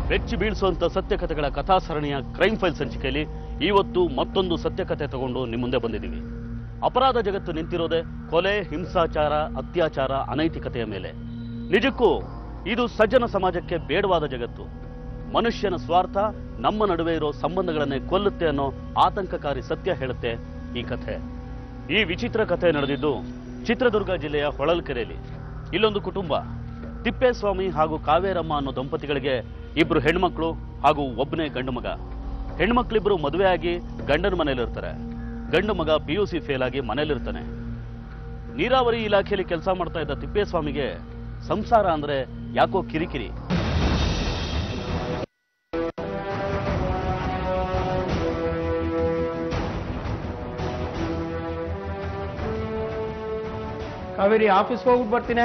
ಬೆಚ್ಚಿ ಬೀಳಿಸುವಂತ ಸತ್ಯಕಥೆಗಳ ಕಥಾಸರಣಿಯ crime file ಸಂಚಿಕೆಯಲ್ಲಿ ಇವತ್ತು ಮತ್ತೊಂದು ಸತ್ಯಕಥೆ ತಗೊಂಡು ನಿಮ್ಮ ಮುಂದೆ ಬಂದಿದ್ದೀವಿ ಅಪರಾಧ ಜಗತ್ತು ನಿಂತಿರೋದೇ ಕೊಲೆ ಹಿಂಸಾಚಾರ ಅತ್ಯಾಚಾರ ಅನೈತಿಕತೆಯ ಮೇಲೆ ನಿಜಕ್ಕೂ ಇದು ಸಜ್ಜನ ಸಮಾಜಕ್ಕೆ ಬೇಡವಾದ ಜಗತ್ತು ಮನುಷ್ಯನ ಸ್ವಾರ್ಥ ನಮ್ಮ ನಡುವೆ ಇರೋ ಸಂಬಂಧಗಳನ್ನೇ ಕೊಲ್ಲುತ್ತೆ ಅನ್ನೋ ಆತಂಕಕಾರಿ ಸತ್ಯ ಹೇಳುತ್ತೆ ಈ ಕಥೆ ಈ ವಿಚಿತ್ರ ಕಥೆ ನಡೆದಿದ್ದು ಚಿತ್ರದುರ್ಗ ಜಿಲ್ಲೆಯ ಹೊಳಲ್ಕೆರೆಯಲ್ಲಿ ಇಲ್ಲೊಂದು ಕುಟುಂಬ ತಿಪ್ಪೇಸ್ವಾಮಿ ಹಾಗೂ ಕಾವೇರಮ್ಮ ಅನ್ನೋ ದಂಪತಿಗಳಿಗೆ ಇಬ್ರು ಹೆಣ್ಮಕ್ಳು ಹಾಗೂ ಒಬ್ಬನೇ ಗಂಡು ಮಗ ಹೆಣ್ಮಕ್ಳಿಬ್ರು ಮದುವೆಯಾಗಿ ಗಂಡನ ಮನೇಲಿರ್ತಾರೆ ಗಂಡು ಮಗ ಪಿ ಯು ಸಿ ಫೇಲ್ ಆಗಿ ಮನೇಲಿರ್ತಾನೆ ನೀರಾವರಿ ಇಲಾಖೆಯಲ್ಲಿ ಕೆಲಸ ಮಾಡ್ತಾ ಇದ್ದ ತಿಪ್ಪೇಸ್ವಾಮಿಗೆ ಸಂಸಾರ ಅಂದ್ರೆ ಯಾಕೋ ಕಿರಿಕಿರಿ ಕಾವೇರಿ ಆಫೀಸ್ಗೆ ಹೋಗ್ಬಿಟ್ಟು ಬರ್ತೀನಿ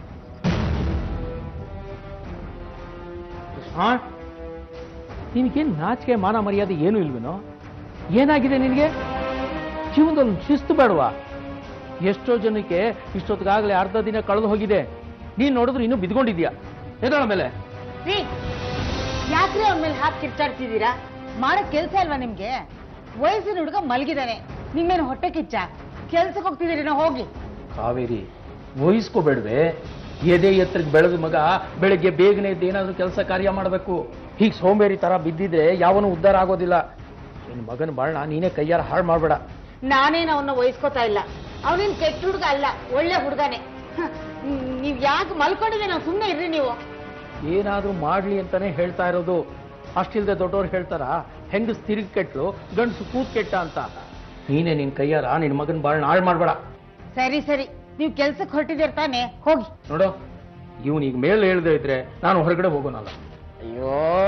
ಹಾ ನಿನಗೇನು ನಾಚಿಕೆ ಮಾನ ಮರ್ಯಾದೆ ಏನೂ ಇಲ್ವೇನೋ ಏನಾಗಿದೆ ನಿನಗೆ ಜೀವನದಲ್ಲಿ ಒಂದ್ ಶಿಸ್ತು ಬೇಡವಾ ಎಷ್ಟೋ ಜನಕ್ಕೆ ಇಷ್ಟೊತ್ತಿಗಾಗಲೇ ಅರ್ಧ ದಿನ ಕಳೆದು ಹೋಗಿದೆ ನೀನ್ ನೋಡಿದ್ರೆ ಇನ್ನೂ ಬಿದ್ಕೊಂಡಿದ್ಯಾ ಎದಳ ಮೇಲೆ ರೀ ಯಾಕ್ರಿ ಅವ್ನ ಮೇಲೆ ಹಾಕಿ ಕಿರ್ಚಾಡ್ತಿದ್ದೀರಾ ಮಾಡಕ್ ಕೆಲ್ಸ ಅಲ್ವಾ ನಿಮ್ಗೆ ವಯಸ್ಸಿನ ಹುಡುಗ ಮಲಗಿದಾನೆ ನಿಮ್ಮೇನು ಹೊಟ್ಟೆ ಕಿಚ್ಚ ಕೆಲ್ಸಕ್ಕೆ ಹೋಗ್ತಿದ್ದೀರಿ ನಾವು ಹೋಗಿ ಕಾವೇರಿ ವಹಿಸ್ಕೋಬೇಡ್ವೆ ಎದೆ ಎತ್ತರಕ್ಕೆ ಬೆಳೆದ ಮಗ ಬೆಳಗ್ಗೆ ಬೇಗನೆ ಎದ್ದು ಏನಾದ್ರೂ ಕೆಲಸ ಕಾರ್ಯ ಮಾಡಬೇಕು ಹೀಗೆ ಸೋಂಬೇರಿ ತರ ಬಿದ್ದಿದ್ರೆ ಯಾವನು ಉದ್ಧಾರ ಆಗೋದಿಲ್ಲ ನಿನ್ನ ಮಗನ ಬಾಳ್ನ ನೀನೇ ಕೈಯಾರ ಹಾಳು ಮಾಡಬೇಡ ನಾನೇನು ಅವನ್ನ ವಹಿಸ್ಕೋತಾ ಇಲ್ಲ ಅವನೇನ್ ಕೆಟ್ಟ ಹುಡುಗ ಅಲ್ಲ ಒಳ್ಳೆ ಹುಡುಗನೇ ಹ, ನೀವ್ ಯಾಕೆ ಮಲ್ಕೊಂಡಿದೆ ನಾವು ಸುಮ್ಮನೆ ಇರ್ರಿ ನೀವು ಏನಾದ್ರೂ ಮಾಡ್ಲಿ ಅಂತಾನೆ ಹೇಳ್ತಾ ಇರೋದು ಅಷ್ಟಿಲ್ದೆ ದೊಡ್ಡವ್ರು ಹೇಳ್ತಾರ ಹೆಂಗಸ್ ತಿರುಗಿ ಕೆಟ್ಲು ಗಂಡಸು ಕೂತ್ ಕೆಟ್ಟ ಅಂತ ನೀನೇ ನಿನ್ ಕೈಯಾರ ನಿನ್ ಮಗನ ಬಾಳ್ನ ಹಾಳು ಮಾಡಬೇಡ ಸರಿ ಸರಿ ನೀವ್ ಕೆಲ್ಸಕ್ಕೆ ಹೊರಟಿದ್ದೀರ ತಾನೆ ಹೋಗಿ ನೋಡು ಇವನ್ ಈಗ ಮೇಲೆ ಹೇಳ್ದೆ ಇದ್ರೆ ನಾನು ಹೊರಗಡೆ ಹೋಗೋನಲ್ಲ ಅಯ್ಯೋ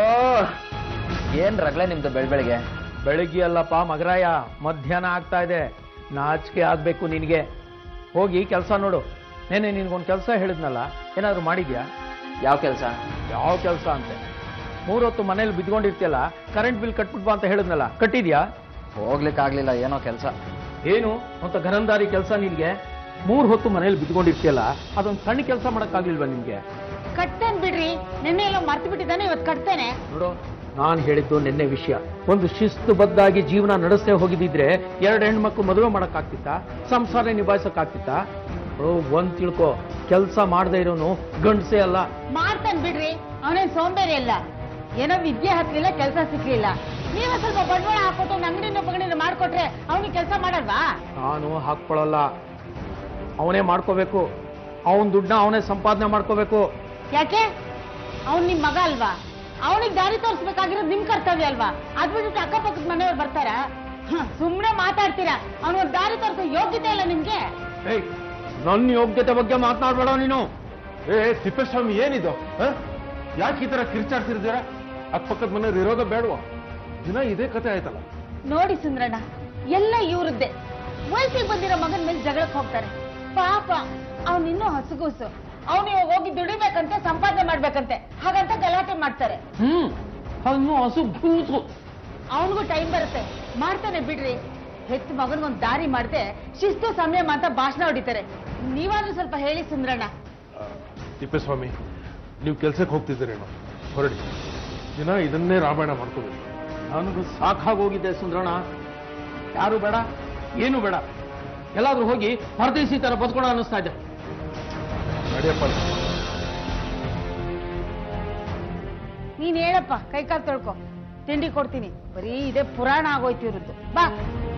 ಏನ್ ರಗಳೆ ನಿಮ್ದು ಬೆಳ್ ಬೆಳಿಗ್ಗೆ ಬೆಳಗ್ಗೆ ಅಲ್ಲಪ್ಪ ಮಗರಾಯ ಮಧ್ಯಾಹ್ನ ಆಗ್ತಾ ಇದೆ ನಾಚಿಕೆ ಆಗ್ಬೇಕು ನಿನಗೆ ಹೋಗಿ ಕೆಲಸ ನೋಡು ನೆನೆ ನಿನ್ಗೊಂದು ಕೆಲಸ ಹೇಳಿದ್ನಲ್ಲ ಏನಾದ್ರು ಮಾಡಿದ್ಯಾ ಯಾವ ಕೆಲ್ಸ ಯಾವ ಕೆಲಸ ಅಂತೆ ಮೂರೊತ್ತು ಮನೇಲಿ ಬಿದ್ಕೊಂಡಿರ್ತೀಯಲ್ಲ ಕರೆಂಟ್ ಬಿಲ್ ಕಟ್ಬಿಟ್ ಬಾ ಅಂತ ಹೇಳಿದ್ನಲ್ಲ ಕಟ್ಟಿದ್ಯಾ ಹೋಗ್ಲಿಕ್ಕೆ ಆಗ್ಲಿಲ್ಲ ಏನೋ ಕೆಲ್ಸ ಏನು ಅಂತ ಗರಂದಾರಿ ಕೆಲಸ ನಿನ್ಗೆ ಮೂರ್ ಹೊತ್ತು ಮನೇಲಿ ಬಿದ್ಕೊಂಡಿರ್ತೀಯಲ್ಲ ಅದೊಂದು ಸಣ್ಣ ಕೆಲಸ ಮಾಡಕ್ಕಾಗ್ಲಿಲ್ವಾ ನಿಮ್ಗೆ ಕಟ್ತೇನ್ ಬಿಡ್ರಿ ನಿನ್ನೆ ಎಲ್ಲ ಮರ್ತು ಬಿಟ್ಟಿದ್ದಾನೆ ಇವತ್ತು ಕಟ್ತೇನೆ ನೋಡು ನಾನು ಹೇಳಿದ್ದು ನಿನ್ನೆ ವಿಷಯ ಒಂದು ಶಿಸ್ತುಬದ್ಧಾಗಿ ಜೀವನ ನಡೆಸದೆ ಹೋಗಿದ್ದಿದ್ರೆ ಎರಡು ಹೆಣ್ಮಕ್ಳು ಮದುವೆ ಮಾಡಕ್ಕಾಗ್ತಿತ್ತ ಸಂಸಾರ ನಿಭಾಯಿಸಕ್ಕಾಗ್ತಿತ್ತ ಓ ಒಂದ್ ತಿಳ್ಕೊ ಕೆಲಸ ಮಾಡದೇ ಇರೋನು ಗಂಡಸೇ ಅಲ್ಲ ಮಾಡ್ತಾನೆ ಬಿಡ್ರಿ ಅವನೇನ್ ಸೋಂಬೇರಿ ಅಲ್ಲ ಏನೋ ವಿದ್ಯೆ ಹತ್ಲಿಲ್ಲ ಕೆಲಸ ಸಿಕ್ಲಿಲ್ಲ ನೀವೇ ಸ್ವಲ್ಪ ಬಂಡವಾಳ ಹಾಕೊಟ್ಟು ಒಂದ್ ಅಂಗಡಿನ ಪಗಡಿನ ಮಾಡ್ಕೊಟ್ರೆ ಅವನಿಗೆ ಕೆಲಸ ಮಾಡಲ್ವಾ ನಾನು ಹಾಕ್ಕೊಳಲ್ಲ ಅವನೇ ಮಾಡ್ಕೋಬೇಕು ಅವನ್ ದುಡ್ಡನ್ನ ಅವನೇ ಸಂಪಾದನೆ ಮಾಡ್ಕೋಬೇಕು ಯಾಕೆ ಅವ್ನ್ ನಿಮ್ ಮಗ ಅಲ್ವಾ ಅವನಿಗೆ ದಾರಿ ತೋರಿಸ್ಬೇಕಾಗಿರೋದು ನಿಮ್ ಕರ್ತವ್ಯ ಅಲ್ವಾ ಅದ್ ಬಿಟ್ಬಿಟ್ಟು ಅಕ್ಕಪಕ್ಕದ ಮನೆಯವ್ರು ಬರ್ತಾರ ಸುಮ್ನೆ ಮಾತಾಡ್ತೀರಾ ಅವ್ನಿಗೆ ದಾರಿ ತೋರಿಸೋ ಯೋಗ್ಯತೆ ಇಲ್ಲ ನಿಮ್ಗೆ ಏಯ್ ನನ್ನ ಯೋಗ್ಯತೆ ಬಗ್ಗೆ ಮಾತನಾಡ್ಬೇಡ ನೀನು ಏ ತಿಪ್ಪೇಸ್ವಾಮಿ ಏನಿದು ಯಾಕೆ ಈ ತರ ಕಿರ್ಚಾಡ್ತಿರ್ತೀರ ಅಕ್ಕಪಕ್ಕದ ಮನೆಯವ್ರು ಇರೋದ ಬೇಡವಾ ದಿನ ಇದೇ ಕತೆ ಆಯ್ತಲ್ಲ ನೋಡಿ ಸುಂದ್ರಣ್ಣ ಎಲ್ಲ ಇವ್ರದ್ದೇ ವಯಸ್ಸಿಗೆ ಬಂದಿರೋ ಮಗನ ಮೇಲೆ ಜಗಳಕ್ಕೆ ಹೋಗ್ತಾರೆ ಪಾಪ ಅವ್ನ್ ಇನ್ನೂ ಹಸುಗೂಸು ಅವ್ನು ಇವಾಗ ಹೋಗಿ ದುಡಿಬೇಕಂತೆ ಸಂಪಾದನೆ ಮಾಡ್ಬೇಕಂತೆ ಹಾಗಂತ ಗಲಾಟೆ ಮಾಡ್ತಾರೆ ಹ್ಮ್ ಹಣ್ಣು ಹಸು ಕೂಸು ಅವನಿಗೂ ಟೈಮ್ ಬರುತ್ತೆ ಮಾಡ್ತಾನೆ ಬಿಡ್ರಿ ಹೆತ್ತು ಮಗನ್ಗೊಂದ್ ದಾರಿ ಮಾಡ್ದೆ ಶಿಸ್ತು ಸಂಯಮ ಅಂತ ಭಾಷಣ ಹೊಡಿತಾರೆ ನೀವಾದ್ರೂ ಸ್ವಲ್ಪ ಹೇಳಿ ಸುಂದ್ರಣ್ಣ ತಿಪ್ಪೇಸ್ವಾಮಿ ನೀವು ಕೆಲ್ಸಕ್ಕೆ ಹೋಗ್ತಿದ್ದೀರೇನೋ ಹೊರಡಿ ದಿನ ಇದನ್ನೇ ರಾಮಾಯಣ ಮಾಡ್ಕೋಬೇಕು ನನಗೂ ಸಾಕಾಗೋಗಿದೆ ಸುಂದ್ರಣ್ಣ ಯಾರು ಬೇಡ ಏನು ಬೇಡ ಎಲ್ಲಾದ್ರೂ ಹೋಗಿ ಪರದೇಶಿ ತರ ಬದುಕೋಣ ಅನ್ನಿಸ್ತಾ ಇದೆ ನಡಿಯಪ್ಪ ನೀನ್ ಹೇಳಪ್ಪ ಕೈಕಾಲು ತೊಳ್ಕೊ ತಿಂಡಿ ಕೊಡ್ತೀನಿ ಬರೀ ಇದೇ ಪುರಾಣ ಆಗೋಯ್ತು ಇವ್ರದ್ದು ಬಾ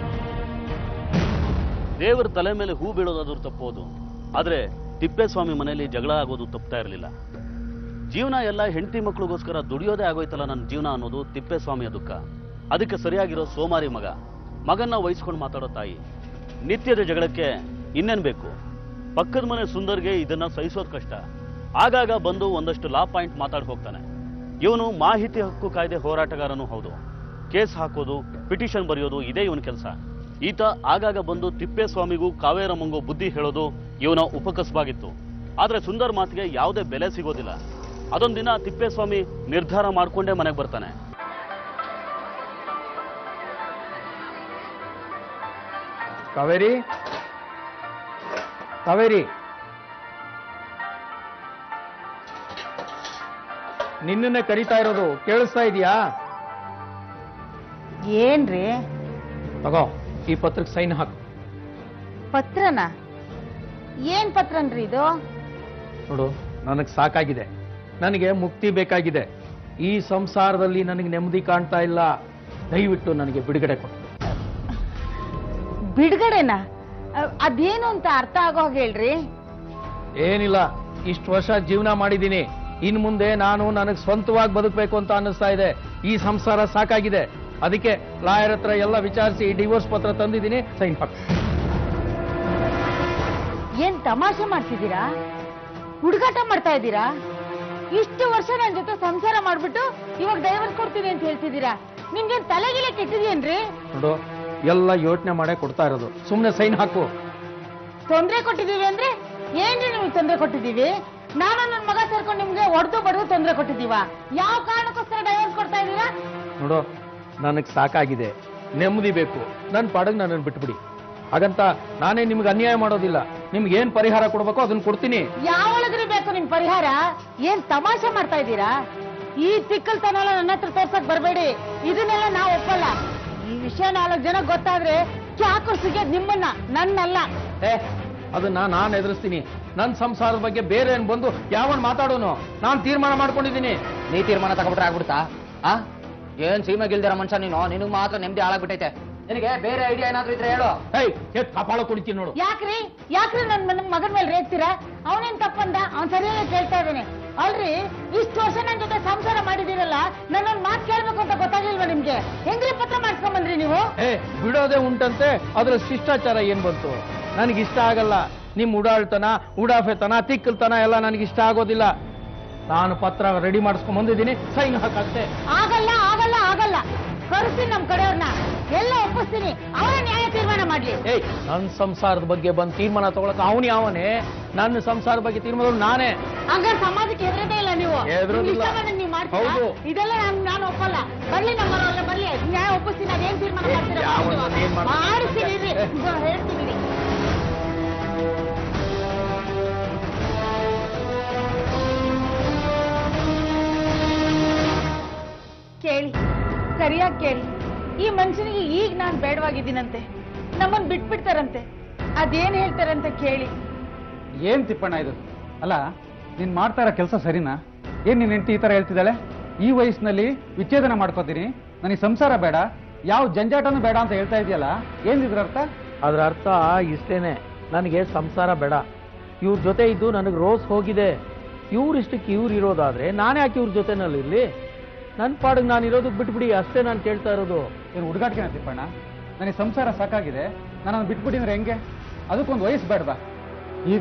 ದೇವರ ತಲೆ ಮೇಲೆ ಹೂ ಬೀಳೋದಾದ್ರೂ ತಪ್ಪೋದು ಆದ್ರೆ ತಿಪ್ಪೇಸ್ವಾಮಿ ಮನೆಯಲ್ಲಿ ಜಗಳ ಆಗೋದು ತಪ್ತಾ ಇರಲಿಲ್ಲ ಜೀವನ ಎಲ್ಲ ಹೆಂಡತಿ ಮಕ್ಕಳಿಗೋಸ್ಕರ ದುಡಿಯೋದೇ ಆಗೋಯ್ತಲ್ಲ ನನ್ನ ಜೀವನ ಅನ್ನೋದು ತಿಪ್ಪೇಸ್ವಾಮಿಯ ದುಃಖ ಅದಕ್ಕೆ ಸರಿಯಾಗಿರೋ ಸೋಮಾರಿ ಮಗ ಮಗನ್ನ ವಹಿಸ್ಕೊಂಡು ಮಾತಾಡೋ ತಾಯಿ ನಿತ್ಯದ ಜಗಳಕ್ಕೆ ಇನ್ನೇನ್ ಬೇಕು ಪಕ್ಕದ ಮನೆ ಸುಂದರ್ಗೆ ಇದನ್ನ ಸಹಿಸೋದು ಕಷ್ಟ ಆಗಾಗ ಬಂದು ಒಂದಷ್ಟು ಲಾ ಪಾಯಿಂಟ್ ಮಾತಾಡಿ ಹೋಗ್ತಾನೆ ಇವನು ಮಾಹಿತಿ ಹಕ್ಕು ಕಾಯ್ದೆ ಹೋರಾಟಗಾರನೂ ಹೌದು ಕೇಸ್ ಹಾಕೋದು ಪಿಟಿಷನ್ ಬರೆಯೋದು ಇದೇ ಇವನ ಕೆಲಸ ಈತ ಆಗಾಗ ಬಂದು ತಿಪ್ಪೇಸ್ವಾಮಿಗೂ ಕಾವೇರಮ್ಮಂಗೂ ಬುದ್ಧಿ ಹೇಳೋದು ಇವನ ಉಪಕಸಬಾಗಿತ್ತು ಆದ್ರೆ ಸುಂದರ್ ಮಾತಿಗೆ ಯಾವುದೇ ಬೆಲೆ ಸಿಗೋದಿಲ್ಲ ಅದೊಂದಿನ ತಿಪ್ಪೇಸ್ವಾಮಿ ನಿರ್ಧಾರ ಮಾಡ್ಕೊಂಡೇ ಮನೆಗೆ ಬರ್ತಾನೆ ಕಾವೇರಿ ಕಾವೇರಿ ನಿನ್ನನ್ನೇ ಕರಿತಾ ಇರೋದು ಕೇಳಿಸ್ತಾ ಇದೀಯಾ ಏನ್ರಿ ತಗೋ ಈ ಪತ್ರಕ್ಕೆ ಸೈನ್ ಹಾಕು ಪತ್ರನ ಏನ್ ಪತ್ರನ್ರಿ ಇದು ನೋಡು ನನಗೆ ಸಾಕಾಗಿದೆ ನನಗೆ ಮುಕ್ತಿ ಬೇಕಾಗಿದೆ ಈ ಸಂಸಾರದಲ್ಲಿ ನನಗೆ ನೆಮ್ಮದಿ ಕಾಣ್ತಾ ಇಲ್ಲ ದಯವಿಟ್ಟು ನನಗೆ ಬಿಡುಗಡೆ ಕೊಡು ಬಿಡುಗಡೆನಾ ಅ- ಅದೇನು ಅಂತ ಅರ್ಥ ಆಗೋ ಹಾಗೆ ಹೇಳ್ರಿ ಏನಿಲ್ಲ ಇಷ್ಟು ವರ್ಷ ಜೀವನ ಮಾಡಿದ್ದೀನಿ ಇನ್ ಮುಂದೆ ನಾನು ನನಗೆ ಸ್ವಂತವಾಗಿ ಬದುಕಬೇಕು ಅಂತ ಅನ್ನಿಸ್ತಾ ಇದೆ ಈ ಸಂಸಾರ ಸಾಕಾಗಿದೆ ಅದಕ್ಕೆ ಲಾಯರ್ ಹತ್ರ ಎಲ್ಲ ವಿಚಾರಿಸಿ ಡಿವೋರ್ಸ್ ಪತ್ರ ತಂದಿದ್ದೀನಿ ಸೈನ್ ಹಾಕು ಏನ್ ತಮಾಷೆ ಮಾಡ್ತಿದ್ದೀರಾ ಹುಡುಗಾಟ ಮಾಡ್ತಾ ಇದ್ದೀರಾ ಇಷ್ಟು ವರ್ಷ ನನ್ ಜೊತೆ ಸಂಸಾರ ಮಾಡ್ಬಿಟ್ಟು ಇವಾಗ ಡೈವರ್ಸ್ ಕೊಡ್ತೀನಿ ಅಂತ ಹೇಳ್ತಿದ್ದೀರಾ ನಿಮ್ಗೇನ್ ತಲೆಗಿಲೆ ಕೆಟ್ಟಿದ್ಯೇನ್ರಿ ನೋಡು ಎಲ್ಲ ಯೋಚನೆ ಮಾಡೇ ಕೊಡ್ತಾ ಇರೋದು ಸುಮ್ಮನೆ ಸೈನ್ ಹಾಕು ತೊಂದ್ರೆ ಕೊಟ್ಟಿದೀವಿ ಅಂದ್ರೆ ಏನ್ರಿ ನಿಮ್ಗೆ ತೊಂದ್ರೆ ಕೊಟ್ಟಿದೀವಿ ನಾನು ನನ್ನ ಮಗ ಸೇರ್ಕೊಂಡು ನಿಮ್ಗೆ ಹೊಡೆದು ಬಡದು ತೊಂದ್ರೆ ಕೊಟ್ಟಿದೀವ ಯಾವ ಕಾರಣಕ್ಕೋಸ್ಕರ ಡೈವರ್ಸ್ ಕೊಡ್ತಾ ಇದ್ದೀರಾ ನೋಡು ನನಗೆ ಸಾಕಾಗಿದೆ ನೆಮ್ಮದಿ ಬೇಕು ನನ್ನ ಪಾಡಿಗೆ ನನ್ನನ್ನು ಬಿಟ್ಬಿಡಿ ಹಾಗಂತ ನಾನೇ ನಿಮ್ಗೆ ಅನ್ಯಾಯ ಮಾಡೋದಿಲ್ಲ ನಿಮ್ಗೆ ಏನ್ ಪರಿಹಾರ ಕೊಡ್ಬೇಕೋ ಅದನ್ನ ಕೊಡ್ತೀನಿ ಯಾವಳಗ್ರಿ ಬೇಕು ನಿಮ್ ಪರಿಹಾರ ಏನ್ ತಮಾಷೆ ಮಾಡ್ತಾ ಇದ್ದೀರಾ ಈ ತಿಕ್ಕಲ್ತನ ಎಲ್ಲ ನನ್ನ ಹತ್ರ ತೋರ್ಸಕ್ ಬರ್ಬೇಡಿ ಇದನ್ನೆಲ್ಲ ನಾವು ಒಪ್ಪಲ್ಲ ಈ ವಿಷಯ ನಾಲ್ಕು ಜನ ಗೊತ್ತಾದ್ರೆ ಚಾಕು ಸಿಗೋದ್ ನಿಮ್ಮನ್ನ ನನ್ನಲ್ಲ ಏ ಅದನ್ನ ನಾನು ಎದುರಿಸ್ತೀನಿ ನನ್ನ ಸಂಸಾರದ ಬಗ್ಗೆ ಬೇರೆ ಏನ್ ಬಂದು ಯಾವನ್ ಮಾತಾಡೋನು ನಾನು ತೀರ್ಮಾನ ಮಾಡ್ಕೊಂಡಿದ್ದೀನಿ ನೀ ತೀರ್ಮಾನ ತಗೊಬಿಟ್ರೆ ಆಗ್ಬಿಡ್ತಾ ಆ ಏನ್ ಸೀಮೆ ಗಿಲ್ದಿರ ಮನುಷ್ಯ ನೀನು ನಿನಗ್ ಮಾತ್ರ ನೆಮ್ಮದಿ ಹಾಳಾಗ್ಬಿಟ್ಟೈತೆ ನಿನಗೆ ಬೇರೆ ಐಡಿಯಾ ಏನಾದ್ರೂ ಇದ್ರೆ ಹೇಳು ಹೇಯ್ ಎತ್ ಕಪಾಳ ಕುಡಿತೀನಿ ನೋಡು ಯಾಕ್ರಿ ಯಾಕ್ರಿ ನನ್ ನನ್ ಮಗನ್ ಮೇಲೆ ರೇಗ್ತೀರಾ ಅವನೇನ್ ತಪ್ಪಂದ ಅವ್ನ್ ಸರಿಯಾಗಿ ಕೇಳ್ತಾ ಇದ್ದಾನೆ ಅಲ್ರಿ ಇಷ್ಟು ವರ್ಷ ನನ್ ಜೊತೆ ಸಂಸಾರ ಮಾಡಿದಿರಲ್ಲ ನನ್ನೊಂದ್ ಮಾತು ಕೇಳ್ಬೇಕು ಅಂತ ಗೊತ್ತಾಗಿಲ್ವಾ ನಿಮ್ಗೆ ಹೆಂಗ್ರಿ ಪತ್ರ ಮಾಡ್ಸ್ಕೊಂಡ್ ಬಂದ್ರಿ ನೀವು ಏ ಬಿಡೋದೇ ಉಂಟಂತೆ ಅದ್ರ ಶಿಷ್ಟಾಚಾರ ಏನ್ ಬಂತು ನನಗೆ ಇಷ್ಟ ಆಗಲ್ಲ ನಿಮ್ ಉಡಾಳ್ತನ ಉಡಾಫೆತನ ತಿಕ್ಕಲ್ತನ ಎಲ್ಲ ನನಗೆ ಇಷ್ಟ ಆಗೋದಿಲ್ಲ ನಾನು ಪತ್ರ ರೆಡಿ ಮಾಡಿಸ್ಕೊಂಡ್ ಬಂದಿದ್ದೀನಿ ಸೈನ್ ಹಾಕಷ್ಟೇ ಆಗಲ್ಲ ಆಗಲ್ಲ ಆಗಲ್ಲ ಕರೆಸ್ತೀನಿ ನಮ್ ಕಡೆಯವ್ರನ್ನ ಎಲ್ಲ ಒಪ್ಪಿಸ್ತೀನಿ ಅವರ ನ್ಯಾಯ ತೀರ್ಮಾನ ಮಾಡ್ಲಿ ಏಯ್ ನನ್ನ ಸಂಸಾರದ ಬಗ್ಗೆ ಬಂದು ತೀರ್ಮಾನ ತಗೊಳಕ್ ಅವನು ಯಾವನೇ ನನ್ನ ಸಂಸಾರದ ಬಗ್ಗೆ ತೀರ್ಮಾನ ನಾನೇ ಹಂಗಾರೆ ಸಮಾಜಕ್ಕೆ ಹೆದರದೇ ಇಲ್ಲ ನೀವು ಹೆದ್ರೋದಿಲ್ಲ. ನಿಮ್ಗೆ ಇಷ್ಟ ಬಂದಂಗೆ ನೀವು ಮಾಡ್ತೀರಾ ಹೌದು. ಇದೆಲ್ಲ ನಾನು ನಾನು ಒಪ್ಪಲ್ಲ ಬರ್ಲಿ ನಮ್ಮವರೆಲ್ಲ ಬರ್ಲಿ ನ್ಯಾಯ ಒಪ್ಪಿಸ್ತೀನಿ ಅದೇನ್ ತೀರ್ಮಾನ ಮಾಡ್ತೀರಾ ಯಾವನ್ನ ಮಾಡ್ತೀವಿ. ಏನ್ ಮಾಡ್ತೀರಾ? ಮಾಡಿಸ್ತೀನಿ ಇರ್ರಿ. ಇದು ಹೇಳ್ತೀನಿ ಇರಿ. ಕೇಳಿ ಸರಿಯಾಗಿ ಕೇಳಿ ಈ ಮನುಷ್ಯನಿಗೆ ಈಗ ನಾನು ಬೇಡವಾಗಿದ್ದೀನಂತೆ ನಮ್ಮನ್ ಬಿಟ್ಬಿಡ್ತಾರಂತೆ ಅದೇನ್ ಹೇಳ್ತಾರಂತ ಕೇಳಿ ಏನ್ ತಿಪ್ಪಣ್ಣ ಇದು ಅಲ್ಲ ನೀನ್ ಮಾಡ್ತಾ ಇರೋ ಕೆಲಸ ಸರಿನಾ ಏನ್ ನಿನ್ ಹೆಂಡತಿ ಈ ತರ ಹೇಳ್ತಿದ್ದಾಳೆ ಈ ವಯಸ್ಸಿನಲ್ಲಿ ವಿಚ್ಛೇದನ ಮಾಡ್ಕೋತೀನಿ ನನಗೆ ಸಂಸಾರ ಬೇಡ ಯಾವ ಜಂಜಾಟನೂ ಬೇಡ ಅಂತ ಹೇಳ್ತಾ ಇದೆಯಲ್ಲ ಏನ್ ಇದ್ರ ಅರ್ಥ ಅದ್ರ ಅರ್ಥ ಇಷ್ಟೇನೆ ನನಗೆ ಸಂಸಾರ ಬೇಡ ಇವ್ರ ಜೊತೆ ಇದ್ದು ನನಗೆ ರೋಸ್ ಹೋಗಿದೆ ಇವ್ರಿಷ್ಟಕ್ಕೆ ಇವ್ರು ಇರೋದಾದ್ರೆ ನಾನೇ ಯಾಕೆ ಇವ್ರ ಜೊತೆನಲ್ಲಿ ಇರ್ಲಿ ನನ್ನ ಪಾಡಿಗೆ ನಾನು ಇರೋದಕ್ಕೆ ಬಿಟ್ಬಿಡಿ ಅಷ್ಟೇ ನಾನು ಕೇಳ್ತಾ ಇರೋದು ಏನು ಹುಡುಗಾಟಿಕೆನ ತಿಪ್ಪಣ್ಣ ನನಗೆ ಸಂಸಾರ ಸಾಕಾಗಿದೆ ನನ್ನನ್ನು ಬಿಟ್ಬಿಡಿ ಅಂದ್ರೆ ಹೆಂಗೆ ಅದಕ್ಕೊಂದು ವಯಸ್ಸು ಬೇಡವಾ ಈಗ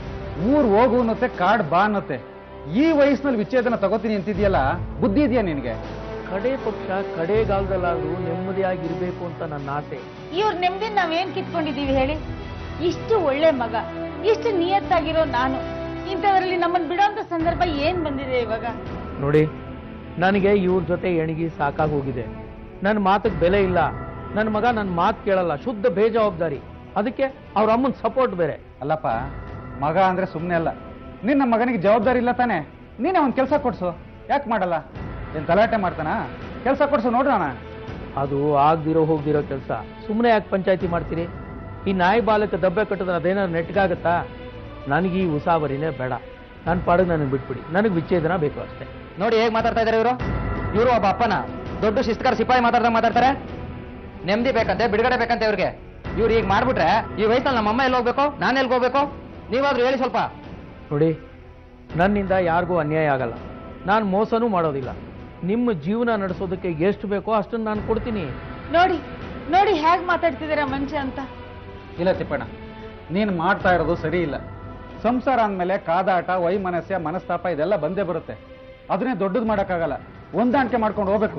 ಊರ್ ಹೋಗು ಅನ್ನತ್ತೆ ಕಾಡ್ ಬಾ ಅನ್ನತ್ತೆ ಈ ವಯಸ್ಸಿನಲ್ಲಿ ವಿಚ್ಛೇದನ ತಗೋತೀನಿ ಅಂತಿದ್ಯಲ್ಲ ಬುದ್ಧಿ ಇದೆಯಾ ನಿನಗೆ ಕಡೆ ಪಕ್ಷ ಕಡೆಗಾಲದಲ್ಲಾದ್ರೂ ನೆಮ್ಮದಿಯಾಗಿರ್ಬೇಕು ಅಂತ ನನ್ನ ಆಸೆ ಇವ್ರ ನೆಮ್ಮದಿ ನಾವೇನ್ ಕಿತ್ಕೊಂಡಿದೀವಿ ಹೇಳಿ ಇಷ್ಟು ಒಳ್ಳೆ ಮಗ ಇಷ್ಟು ನಿಯತ್ತಾಗಿರೋ ನಾನು ಇಂಥದ್ರಲ್ಲಿ ನಮ್ಮನ್ನ ಬಿಡೋಂತ ಸಂದರ್ಭ ಏನ್ ಬಂದಿದೆ ಇವಾಗ ನೋಡಿ ನನಗೆ ಇವ್ರ ಜೊತೆ ಎಣಗಿ ಸಾಕಾಗಿ ಹೋಗಿದೆ ನನ್ನ ಮಾತಿಗೆ ಬೆಲೆ ಇಲ್ಲ ನನ್ನ ಮಗ ನನ್ನ ಮಾತು ಕೇಳಲ್ಲ ಶುದ್ಧ ಬೇಜವಾಬ್ದಾರಿ ಅದಕ್ಕೆ ಅವ್ರ ಅಮ್ಮನ ಸಪೋರ್ಟ್ ಬೇರೆ ಅಲ್ಲಪ್ಪ ಮಗ ಅಂದ್ರೆ ಸುಮ್ಮನೆ ಅಲ್ಲ ನಿನ್ನ ಮಗನಿಗೆ ಜವಾಬ್ದಾರಿ ಇಲ್ಲ ತಾನೆ ನೀನೇ ಒಂದು ಕೆಲಸ ಕೊಡ್ಸು ಯಾಕೆ ಮಾಡಲ್ಲ ಏನ್ ಗಲಾಟೆ ಮಾಡ್ತಾನ ಕೆಲಸ ಕೊಡ್ಸು ನೋಡೋಣ ಅದು ಆಗ್ದಿರೋ ಹೋಗ್ದಿರೋ ಕೆಲಸ ಸುಮ್ಮನೆ ಯಾಕೆ ಪಂಚಾಯತಿ ಮಾಡ್ತೀರಿ ಈ ನಾಯಿ ಬಾಲಕ್ಕೆ ದಬ್ಬೆ ಕಟ್ಟಿದ್ರೆ ಅದೇನಾದ್ರು ನೆಟ್ಗಾಗತ್ತಾ ನನಗೆ ಈ ಉಸಾಬರಿನೇ ಬೇಡ ನನ್ನ ಪಾಡಿಗೆ ನನಗೆ ಬಿಟ್ಬಿಡಿ ನನಗೆ ವಿಚ್ಛೇದನ ಬೇಕು ಅಷ್ಟೇ ನೋಡಿ ಹೇಗ್ ಮಾತಾಡ್ತಾ ಇದಾರೆ ಇವರು ಇವರು ಒಬ್ಬ ಅಪ್ಪನ ದೊಡ್ಡ ಶಿಸ್ತಕರ ಸಿಪಾಯಿ ಮಾತಾಡ್ದಂಗ್ ಮಾತಾಡ್ತಾರೆ ನೆಮ್ಮದಿ ಬೇಕಂತೆ ಬಿಡುಗಡೆ ಬೇಕಂತೆ ಇವ್ರಿಗೆ ಇವ್ರು ಈಗ ಮಾಡ್ಬಿಟ್ರೆ ಈ ವಯಸ್ಸಲ್ಲಿ ನಮ್ಮ ಅಮ್ಮ ಎಲ್ಲಿ ಹೋಗ್ಬೇಕು ನಾನು ಎಲ್ಲಿ ಹೋಗ್ಬೇಕು ನೀವಾದ್ರೂ ಹೇಳಿ ಸ್ವಲ್ಪ ನೋಡಿ ನನ್ನಿಂದ ಯಾರಿಗೂ ಅನ್ಯಾಯ ಆಗಲ್ಲ ನಾನು ಮೋಸನೂ ಮಾಡೋದಿಲ್ಲ ನಿಮ್ಮ ಜೀವನ ನಡೆಸೋದಕ್ಕೆ ಎಷ್ಟು ಬೇಕೋ ಅಷ್ಟನ್ನು ನಾನು ಕೊಡ್ತೀನಿ ನೋಡಿ ನೋಡಿ ಹೇಗ್ ಮಾತಾಡ್ತಿದಾರ ಮನುಷ್ಯ ಅಂತ ಇಲ್ಲ ತಿಪ್ಪಣ್ಣ ನೀನು ಮಾಡ್ತಾ ಇರೋದು ಸರಿ ಇಲ್ಲ ಸಂಸಾರ ಅಂದಮೇಲೆ ಕಾದಾಟ ವೈಮನಸ್ಯ ಮನಸ್ತಾಪ ಇದೆಲ್ಲ ಬಂದೇ ಬರುತ್ತೆ ಅದನ್ನೇ ದೊಡ್ಡದು ಮಾಡೋಕ್ಕಾಗಲ್ಲ ಹೊಂದಾಣಿಕೆ ಮಾಡ್ಕೊಂಡು ಹೋಗ್ಬೇಕು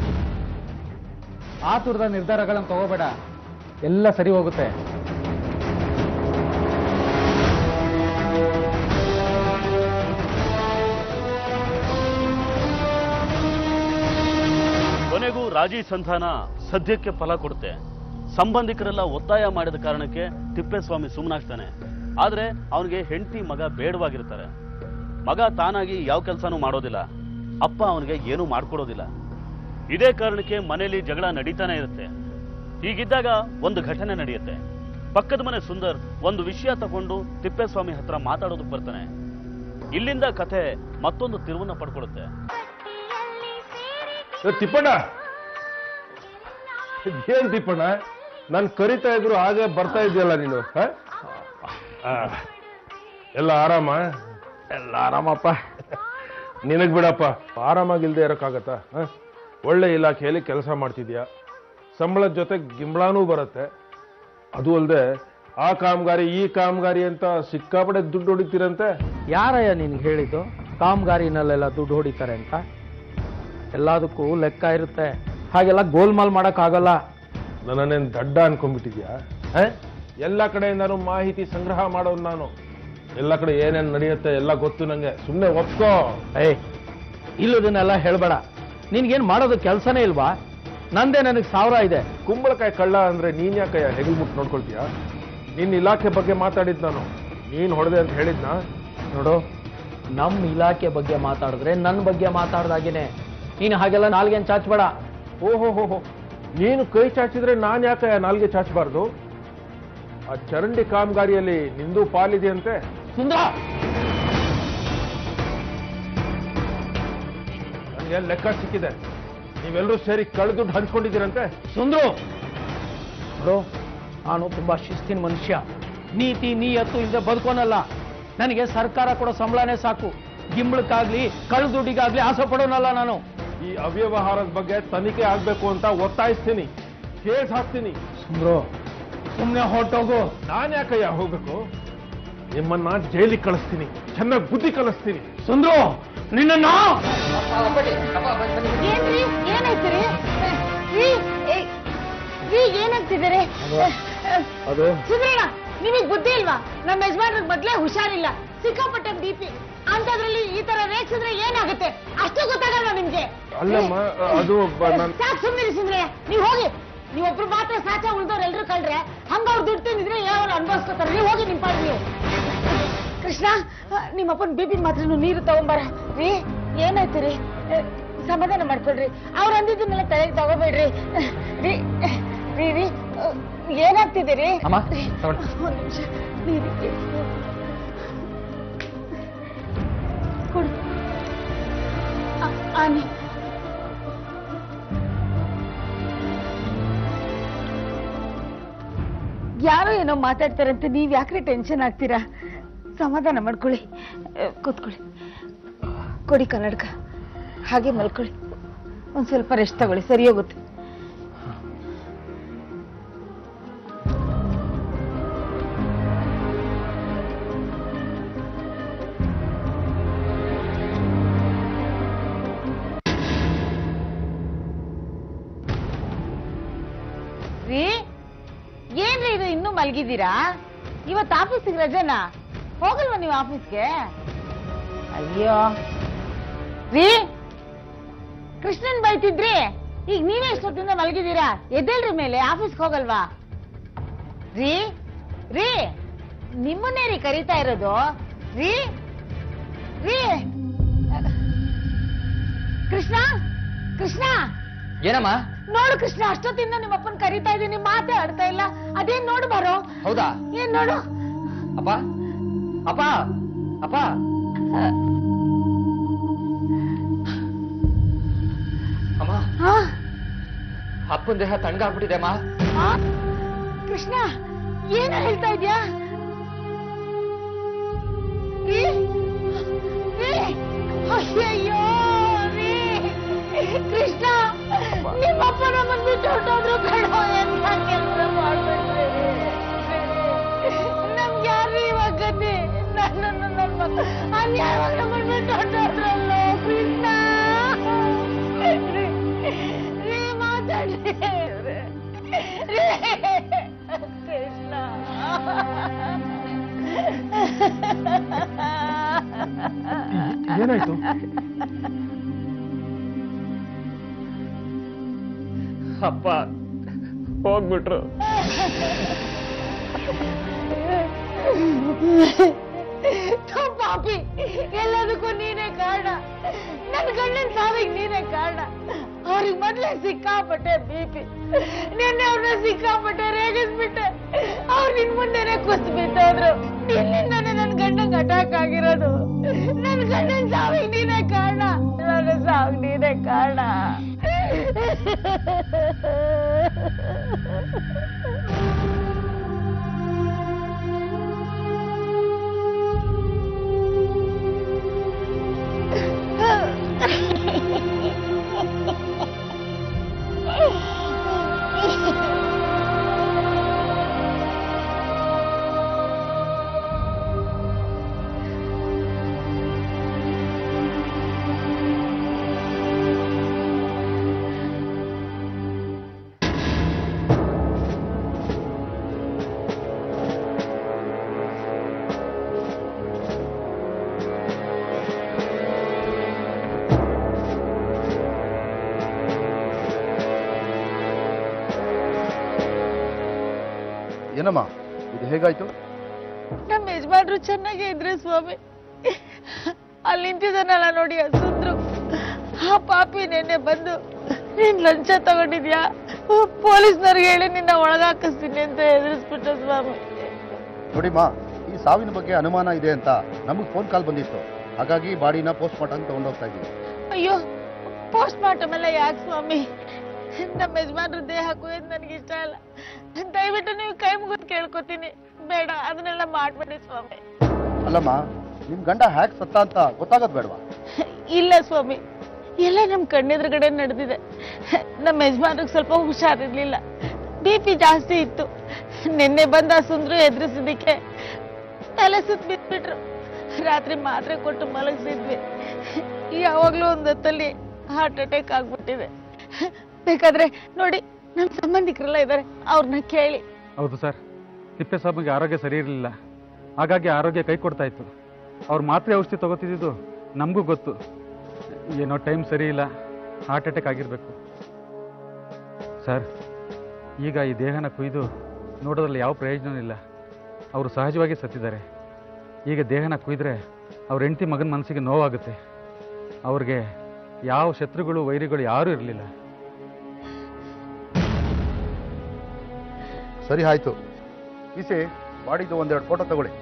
ಆತುರದ ನಿರ್ಧಾರಗಳನ್ನು ತಗೋಬೇಡ ಎಲ್ಲ ಸರಿ ಹೋಗುತ್ತೆ ಕೊನೆಗೂ ರಾಜಿ ಸಂಧಾನ ಸದ್ಯಕ್ಕೆ ಫಲ ಕೊಡುತ್ತೆ ಸಂಬಂಧಿಕರೆಲ್ಲ ಒತ್ತಾಯ ಮಾಡಿದ ಕಾರಣಕ್ಕೆ ತಿಪ್ಪೇಸ್ವಾಮಿ ಸುಮ್ಮನಾಗ್ತಾನೆ ಆದ್ರೆ ಅವನಿಗೆ ಹೆಂಡತಿ ಮಗ ಬೇಡವಾಗಿರ್ತಾರೆ ಮಗ ತಾನಾಗಿ ಯಾವ ಕೆಲಸನೂ ಮಾಡೋದಿಲ್ಲ ಅಪ್ಪ ಅವನಿಗೆ ಏನೂ ಮಾಡ್ಕೊಡೋದಿಲ್ಲ ಇದೇ ಕಾರಣಕ್ಕೆ ಮನೆಯಲ್ಲಿ ಜಗಳ ನಡೀತಾನೆ ಇರುತ್ತೆ ಹೀಗಿದ್ದಾಗ ಒಂದು ಘಟನೆ ನಡೆಯುತ್ತೆ ಪಕ್ಕದ ಮನೆ ಸುಂದರ್ ಒಂದು ವಿಷಯ ತಗೊಂಡು ತಿಪ್ಪೇಸ್ವಾಮಿ ಹತ್ರ ಮಾತಾಡೋದಕ್ಕೆ ಬರ್ತಾನೆ ಇಲ್ಲಿಂದ ಕಥೆ ಮತ್ತೊಂದು ತಿರುವನ್ನ ಪಡ್ಕೊಳ್ಳುತ್ತೆ ಏ, ತಿಪ್ಪಣ್ಣ ಏನ್ ತಿಪ್ಪಣ್ಣ ನಾನು ಕರಿತಾ ಇದ್ರು ಹಾಗೆ ಬರ್ತಾ ಇದೆಯಲ್ಲ ನೀನು ಹ? ಆ, ಎಲ್ಲ ಆರಾಮ ಎಲ್ಲ ಆರಾಮಪ್ಪ ನಿನಗ್ ಬಿಡಪ್ಪ ಆರಾಮಾಗಿಲ್ದೆ ಇರೋಕ್ಕಾಗತ್ತಾ ಹ? ಒಳ್ಳೆ ಇಲಾಖೆಯಲ್ಲಿ ಕೆಲಸ ಮಾಡ್ತಿದ್ಯಾ ಸಂಬಳದ ಜೊತೆ ಗಿಂಬಳನೂ ಬರುತ್ತೆ ಅದು ಅಲ್ಲದೆ ಆ ಕಾಮಗಾರಿ ಈ ಕಾಮಗಾರಿ ಅಂತ ಸಿಕ್ಕಾಪಡೆ ದುಡ್ಡು ಹೊಡಿತೀರಂತೆ ಯಾರಯ್ಯ ನಿನ್ಗೆ ಹೇಳಿದ್ದು ಕಾಮಗಾರಿನಲ್ಲೆಲ್ಲ ದುಡ್ಡು ಹೊಡಿತಾರೆ ಅಂತ ಎಲ್ಲದಕ್ಕೂ ಲೆಕ್ಕ ಇರುತ್ತೆ ಹಾಗೆಲ್ಲ ಗೋಲ್ಮಾಲ್ ಮಾಡೋಕ್ಕಾಗಲ್ಲ ನನ್ನನ್ನೇನು ದಡ್ಡ ಅನ್ಕೊಂಡ್ಬಿಟ್ಟಿದ್ಯಾ ಹ? ಎಲ್ಲ ಕಡೆಯಿಂದಾನು ಮಾಹಿತಿ ಸಂಗ್ರಹ ಮಾಡೋದು ನಾನು ಎಲ್ಲ ಕಡೆ ಏನೇನು ನಡೆಯುತ್ತೆ ಎಲ್ಲ ಗೊತ್ತು ನಂಗೆ ಸುಮ್ಮನೆ ಒಪ್ಕೋ ಏಯ್ ಇಲ್ಲದನ್ನೆಲ್ಲ ಹೇಳ್ಬೇಡ ನಿನ್ಗೇನ್ ಮಾಡೋದು ಕೆಲಸನೇ ಇಲ್ವಾ ನಂದೇ ನನಗೆ ಸಾವಿರ ಇದೆ ಕುಂಬಳಕಾಯಿ ಕಳ್ಳ ಅಂದ್ರೆ ನೀನ್ ಯಾಕಯ್ಯ ಹೆಗಲ್ ಮುಟ್ಟು ನೋಡ್ಕೊಳ್ತೀಯ ನಿನ್ನ ಇಲಾಖೆ ಬಗ್ಗೆ ಮಾತಾಡಿದ್ ನಾನು ನೀನ್ ಹೊಡೆದೆ ಅಂತ ಹೇಳಿದ್ನ ನೋಡು ನಮ್ಮ ಇಲಾಖೆ ಬಗ್ಗೆ ಮಾತಾಡಿದ್ರೆ ನನ್ನ ಬಗ್ಗೆ ಮಾತಾಡ್ದಾಗೇನೆ ನೀನು ಹಾಗೆಲ್ಲ ನಾಲ್ಗೇನು ಚಾಚ್ಬೇಡ ಓಹೋ ಹೋ ಹೋ ನೀನು ಕೈ ಚಾಚಿದ್ರೆ ನಾನ್ ಯಾಕಯ್ಯ ನಾಲ್ಗೆ ಚಾಚಬಾರ್ದು ಆ ಚರಂಡಿ ಕಾಮಗಾರಿಯಲ್ಲಿ ನಿಂದು ಪಾಲಿದೆಯಂತೆ ಸುಂದರ ನನಗೆ ಲೆಕ್ಕ ಸಿಕ್ಕಿದೆ ನೀವೆಲ್ಲರೂ ಸೇರಿ ಕಳ್ದು ದುಡ್ಡು ಹಂಚ್ಕೊಂಡಿದ್ದೀರಂತೆ ಸುಂದ್ರು ನೋಡು ನಾನು ತುಂಬಾ ಶಿಸ್ತಿನ ಮನುಷ್ಯ ನೀತಿ ನೀಯತ್ತು ಇಲ್ಲದೆ ಬದುಕೋನಲ್ಲ ನನಗೆ ಸರ್ಕಾರ ಕೊಡೋ ಸಂಬಳನೇ ಸಾಕು ಗಿಂಬಳಕ್ಕಾಗ್ಲಿ ಕಳ್ಳ ದುಡ್ಡಿಗಾಗ್ಲಿ ಆಸೆ ಪಡೋನಲ್ಲ ನಾನು ಈ ಅವ್ಯವಹಾರದ ಬಗ್ಗೆ ತನಿಖೆ ಆಗ್ಬೇಕು ಅಂತ ಒತ್ತಾಯಿಸ್ತೀನಿ ಕೇಸ್ ಹಾಕ್ತೀನಿ ಸುಂದ್ರು ಸುಮ್ಮನೆ ಹೊರಟೋಗು ನಾನ್ ಯಾಕಯ್ಯ ಹೋಗ್ಬೇಕು ನಿಮ್ಮನ್ನ ಜೈಲಿಗೆ ಕಳಿಸ್ತೀನಿ ಚೆನ್ನಾಗಿ ಬುದ್ಧಿ ಕಲಿಸ್ತೀನಿ ಸುಂದ್ರು ನಿನ್ನ ಏನ್ರಿ ಏನಾಯ್ತು ರೀ ರೀ ಏ, ರೀ ಏನಾಗ್ತಿದ್ದಾರೆ ಅದು ಸುಂದ್ರಣ್ಣ ನಿಮಗ್ ಬುದ್ಧಿ ಇಲ್ವಾ ನಮ್ಮ ಯಜಮಾನ್ರಿಗೆ ಮೊದ್ಲೇ ಹುಷಾರಿಲ್ಲ ಸಿಕ್ಕಾಪಟ್ಟೆ ಬಿ ಪಿ ಅಂತದ್ರಲ್ಲಿ ಈ ತರ ರೇಗ್ಸಿದ್ರೆ ಏನಾಗುತ್ತೆ ಅಷ್ಟು ಗೊತ್ತಾಗಲ್ಲ ನಿಮ್ಗೆ ಅಲ್ಲಮ್ಮ ಅದು ಬ- ನಾನ್ ಸಾಕ್ ಸುಮ್ಮನೆ ಸುಂದ್ರಯ್ಯ ನೀವ್ ಹೋಗಿ ನೀವೊಬ್ರು ಮಾತ್ರ ಸಾಚ ಉಳ್ದವ್ರು ಎಲ್ರು ಕಳ್ರೆ ಹಂಗ ಅವ್ರು ದುಡ್ಡು ತಿಂದಿದ್ರೆ ಯಾವ ಅನ್ಭವಿಸ್ಕೊತಾರೆ ನೀವು ಹೋಗಿ ನಿಮ್ ಪಾಡ್ ನೀವು ಕೃಷ್ಣ ನಿಮ್ಮಪ್ಪನ ಬಿ ಪಿ ಮಾತ್ರ ನೀರು ತಗೊಂಬಾರ ರೀ ಏನಾಯ್ತು ರೀ ಅಹ್, ಸಮಾಧಾನ ಮಾಡ್ಕೊಳ್ರಿ ಅವ್ರು ಅಂದಿದ್ದನ್ನೆಲ್ಲ ತಲೆಗೆ ತಗೋಬೇಡ್ರಿ ರೀ ರೀ ರೀ ಅಹ್, ಏನಾಗ್ತಿದೆ ರೀ ಅಮ್ಮ, ರೀ, ತಗೊಳ್ಳಿ. ಒಂದ್ ನಿಮಿಷ ನೀರಿಗೆ ಕೊಡು ಅ- ಆನೆ ಯಾರೋ ಏನೋ ಮಾತಾಡ್ತಾರಂತೆ ನೀವ್ ಯಾಕ್ರಿ ಟೆನ್ಷನ್ ಆಗ್ತೀರಾ ಸಮಾಧಾನ ಮಾಡ್ಕೊಳ್ಳಿ ಅಹ್, ಕೂತ್ಕೊಳ್ಳಿ ಕೊಡಿ ಕನ್ನಡಕ ಹಾಗೆ ಮಲ್ಕೊಳ್ಳಿ ಒಂದ್ ಸ್ವಲ್ಪ ರೆಸ್ಟ್ ತಗೊಳ್ಳಿ ಸರಿ ಹೋಗುತ್ತೆ ರೀ ಏನ್ರಿ ಇದು ಇನ್ನೂ ಮಲಗಿದ್ದೀರಾ ಇವತ್ತು ಆಫೀಸಿಗೆ ರಜನಾ ಹೋಗಲ್ವಾ ನೀವು ಆಫೀಸ್ಗೆ ಅಯ್ಯೋ ರೀ ಕೃಷ್ಣನ್ ಬೈತಿದ್ರಿ ಈಗ ನೀವೇ ಇಷ್ಟೊತ್ತಿಂದ ಮಲಗಿದ್ದೀರಾ ಎದ್ದೇಳ್ರಿ ಮೇಲೆ ಆಫೀಸ್ಗೆ ಹೋಗಲ್ವಾ ರೀ ರೀ ನಿಮ್ಮನ್ನೇ ರೀ ಕರೀತಾ ಇರೋದು ರೀ ರೀ ಕೃಷ್ಣ ಕೃಷ್ಣ ಏನಮ್ಮ ನೋಡು ಕೃಷ್ಣ ಅಷ್ಟೊತ್ತಿಂದ ನಿಮ್ಮ ಅಪ್ಪನ್ ಕರೀತಾ ಇದ್ದೀನಿ ಮಾತೇ ಆಡ್ತಾ ಇಲ್ಲ ಅದೇನ್ ನೋಡು ಬಾರೋ ಹೌದಾ ಏನ್ ನೋಡು ಅಪ್ಪ ಅಪ್ಪ ಅಪ್ಪ ಅಮ್ಮ ಹಾ? ಅಪ್ಪನ ದೇಹ ತಣ್ಣಗಾಗ್ಬಿಟ್ಟಿದೆ ಅಮ್ಮ ಹಾ? ಕೃಷ್ಣ ಏನ ಹೇಳ್ತಾ ಇದ್ಯಾ ರೀ? ರೀ? ಅಯ್ಯಯ್ಯೋ ರೀ. ಕೃಷ್ಣ ನಿಮ್ಮಪ್ಪ ನಮ್ಮನ್ ಬಿಟ್ಟು ಹೊರ್ಟೋದ್ರು ಕಣೋ ಎಂತ ಕೆಲಸ ಮಾಡ್ಬಿಟ್ರಿ ನಮ್ಗೆ ಯಾರು ಇವಾಗ ಗತಿ ನನ್ನನ್ನು ನನ್ನ ಮಕ್ಕ ಅನ್ಯಾಯವಾಗಿ ನಮ್ಮನ್ ಬಿಟ್ಟು ಹೊರ್ಟೋದ್ರಲ್ಲೋ ಕೃಷ್ಣ ರೀ, ರೀ ಮಾತಾಡ್ರಿ ರೀ, ಕೃಷ್ಣ ಏನಾಯ್ತು ಅಪ್ಪ ಹೋಗ್ಬಿಟ್ರು ಥು, ಪಾಪಿ ಎಲ್ಲದಕ್ಕೂ ನೀನೇ ಕಾರಣ ನನ್ನ ನನ್ ಗಂಡನ ಸಾವಿಗೆ ನೀನೇ ಕಾರಣ ಅವ್ರಿಗೆ ಮೊದ್ಲೇ ಸಿಕ್ಕಾಪಟ್ಟೆ ಬಿಪಿ ನಿನ್ನೆ ಅವ್ರನ್ನ ಸಿಕ್ಕಾಪಟ್ಟೆ ರೇಗಿಸ್ಬಿಟ್ಟೆ ಅವ್ರು ನಿನ್ ಮುಂದೆನೆ ಕುಸ್ತು ಬಿದ್ದೋದ್ರು ನಿನ್ನಿಂದಾನೆ ನನ್ ಗಂಡಂಗ್ ಅಟ್ಯಾಕ್ ಆಗಿರೋದು ನನ್ ಗಂಡನ ಸಾವಿಗೆ ನೀನೇ ಕಾರಣ ನನ್ನ ಸಾವಿಗೆ ನೀನೇ ಕಾರಣ ಏನಮ್ಮ ಇದು ಹೇಗಾಯ್ತು ನಮ್ಮ ಯಜಮಾನ್ರು ಚೆನ್ನಾಗೇ ಇದ್ರೆ ಸ್ವಾಮಿ ಅಲ್ಲಿ ನಿಂತಿದ್ದಾನಲ್ಲ ನೋಡಿ ಆ ಸುಂದ್ರು ಆ ಪಾಪಿ ನೆನ್ನೆ ಬಂದು ನೀನ್ ಲಂಚ ತಗೊಂಡಿದ್ಯಾ ಪೊಲೀಸ್ನವ್ರಿಗೆ ಹೇಳಿ ನಿನ್ನ ಒಳಗಾಕಿಸ್ತೀನಿ ಅಂತ ಎದುರಿಸ್ಬಿಟ್ಟ ಸ್ವಾಮಿ ನೋಡಿಮ್ಮ ಈ ಸಾವಿನ ಬಗ್ಗೆ ಅನುಮಾನ ಇದೆ ಅಂತ ನಮಗೆ ಫೋನ್ ಕಾಲ್ ಬಂದಿತ್ತು ಹಾಗಾಗಿ ಬಾಡಿನ ಪೋಸ್ಟ್ ಮಾರ್ಟಮ್ ತಗೊಂಡೋಗ್ತಾ ಇದ್ದೀವಿ ಅಯ್ಯೋ ಪೋಸ್ಟ್ ಮಾರ್ಟಮ್ ಎಲ್ಲ ಯಾಕೆ ಸ್ವಾಮಿ ನಮ್ಮ ಯಜಮಾನ್ರ ದೇಹ ಕುಯ್ಯೋದು ನನಗೆ ಇಷ್ಟ ಇಲ್ಲ ದಯವಿಟ್ಟು ನೀವು ಕೈ ಮುಗಿದು ಕೇಳ್ಕೊತೀನಿ ಬೇಡ ಅದನ್ನೆಲ್ಲ ಮಾಡ್ಬೇಡಿ ಸ್ವಾಮಿ ಅಲ್ಲಮ್ಮ ನಿಮ್ ಗಂಡ ಹ್ಯಾಕ್ ಸತ್ತ ಅಂತ ಗೊತ್ತಾಗೋದ್ ಬೇಡವಾ ಇಲ್ಲ ಸ್ವಾಮಿ ಎಲ್ಲ ನಮ್ ಕಣ್ಣೆದುರುಗಡೆ ನಡೆದಿದೆ ನಮ್ಮ ಯಜಮಾನ್ರಿಗೆ ಸ್ವಲ್ಪ ಹುಷಾರಿರ್ಲಿಲ್ಲ ಬಿ ಪಿ ಜಾಸ್ತಿ ಇತ್ತು ನಿನ್ನೆ ಬಂದ ಸುಂದ್ರು ಎದುರಿಸಿದ್ದಕ್ಕೆ ತಲೆ ಸುತ್ತ ಬಿದ್ಬಿಟ್ರು ರಾತ್ರಿ ಮಾತ್ರೆ ಕೊಟ್ಟು ಮಲಗಿಸಿದ್ವಿ ಯಾವಾಗ್ಲೂ ಒಂದ್ ಹೊತ್ತಲ್ಲಿ ಹಾರ್ಟ್ ಅಟ್ಯಾಕ್ ಆಗ್ಬಿಟ್ಟಿದೆ ಬೇಕಾದ್ರೆ ನೋಡಿ ನಮ್ಮ ಸಂಬಂಧಿಕರೆಲ್ಲ ಇದ್ದಾರೆ ಅವ್ರನ್ನ ಕೇಳಿ ಹೌದು ಸರ್ ತಿಪ್ಪೇಸ್ವಾಮಿಗೆ ಆರೋಗ್ಯ ಸರಿ ಇರಲಿಲ್ಲ ಹಾಗಾಗಿ ಆರೋಗ್ಯ ಕೈ ಕೊಡ್ತಾ ಇತ್ತು ಅವ್ರು ಮಾತ್ರೆ ಔಷಧಿ ತಗೋತಿದ್ದು ನಮಗೂ ಗೊತ್ತು ಏನೋ ಟೈಮ್ ಸರಿ ಇಲ್ಲ ಹಾರ್ಟ್ ಅಟ್ಯಾಕ್ ಆಗಿರಬೇಕು ಸರ್ ಈಗ ಈ ದೇಹನ ಕುಯ್ದು ನೋಡೋದ್ರಲ್ಲಿ ಯಾವ ಪ್ರಯೋಜನ ಇಲ್ಲ ಅವರು ಸಹಜವಾಗಿ ಸತ್ತಿದ್ದಾರೆ ಈಗ ದೇಹನ ಕುಯ್ದ್ರೆ ಅವ್ರ ಹೆಂಡತಿ ಮಗನ ಮನಸ್ಸಿಗೆ ನೋವಾಗುತ್ತೆ ಅವ್ರಿಗೆ ಯಾವ ಶತ್ರುಗಳು ವೈರಿಗಳು ಯಾರೂ ಇರಲಿಲ್ಲ ಸರಿ ಆಯ್ತು ಈಸೆ ಬಾಡಿದು ಒಂದೆರಡು ಫೋಟೋ ತಗೊಳ್ಳಿ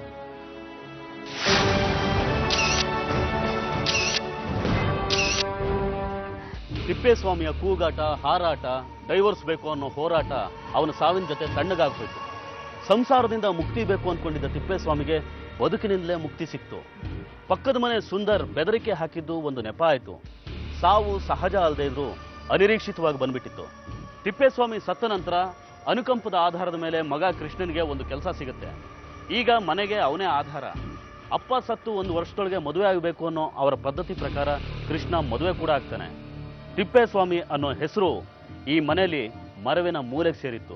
ತಿಪ್ಪೇಸ್ವಾಮಿಯ ಕೂಗಾಟ ಹಾರಾಟ ಡೈವರ್ಸ್ ಬೇಕು ಅನ್ನೋ ಹೋರಾಟ ಅವನ ಸಾವಿನ ಜೊತೆ ತಣ್ಣಗಾಗ್ಬೇಕು ಸಂಸಾರದಿಂದ ಮುಕ್ತಿ ಬೇಕು ಅಂದ್ಕೊಂಡಿದ್ದ ತಿಪ್ಪೇಸ್ವಾಮಿಗೆ ಬದುಕಿನಿಂದಲೇ ಮುಕ್ತಿ ಸಿಕ್ತು ಪಕ್ಕದ ಮನೆ ಸುಂದರ್ ಬೆದರಿಕೆ ಹಾಕಿದ್ದು ಒಂದು ನೆಪ ಆಯಿತು ಸಾವು ಸಹಜ ಅಲ್ಲದೆ ಇದ್ರೂ ಅನಿರೀಕ್ಷಿತವಾಗಿ ಬಂದ್ಬಿಟ್ಟಿತ್ತು ತಿಪ್ಪೇಸ್ವಾಮಿ ಸತ್ತ ನಂತರ ಅನುಕಂಪದ ಆಧಾರದ ಮೇಲೆ ಮಗ ಕೃಷ್ಣನ್ಗೆ ಒಂದು ಕೆಲಸ ಸಿಗುತ್ತೆ ಈಗ ಮನೆಗೆ ಅವನೇ ಆಧಾರ ಅಪ್ಪ ಸತ್ತು ಒಂದು ವರ್ಷದೊಳಗೆ ಮದುವೆ ಆಗಬೇಕು ಅನ್ನೋ ಅವರ ಪದ್ಧತಿ ಪ್ರಕಾರ ಕೃಷ್ಣ ಮದುವೆ ಕೂಡ ಆಗ್ತಾನೆ ತಿಪ್ಪೇಸ್ವಾಮಿ ಅನ್ನೋ ಹೆಸರು ಈ ಮನೆಯಲ್ಲಿ ಮರವಿನ ಮೂಲೆಗೆ ಸೇರಿತ್ತು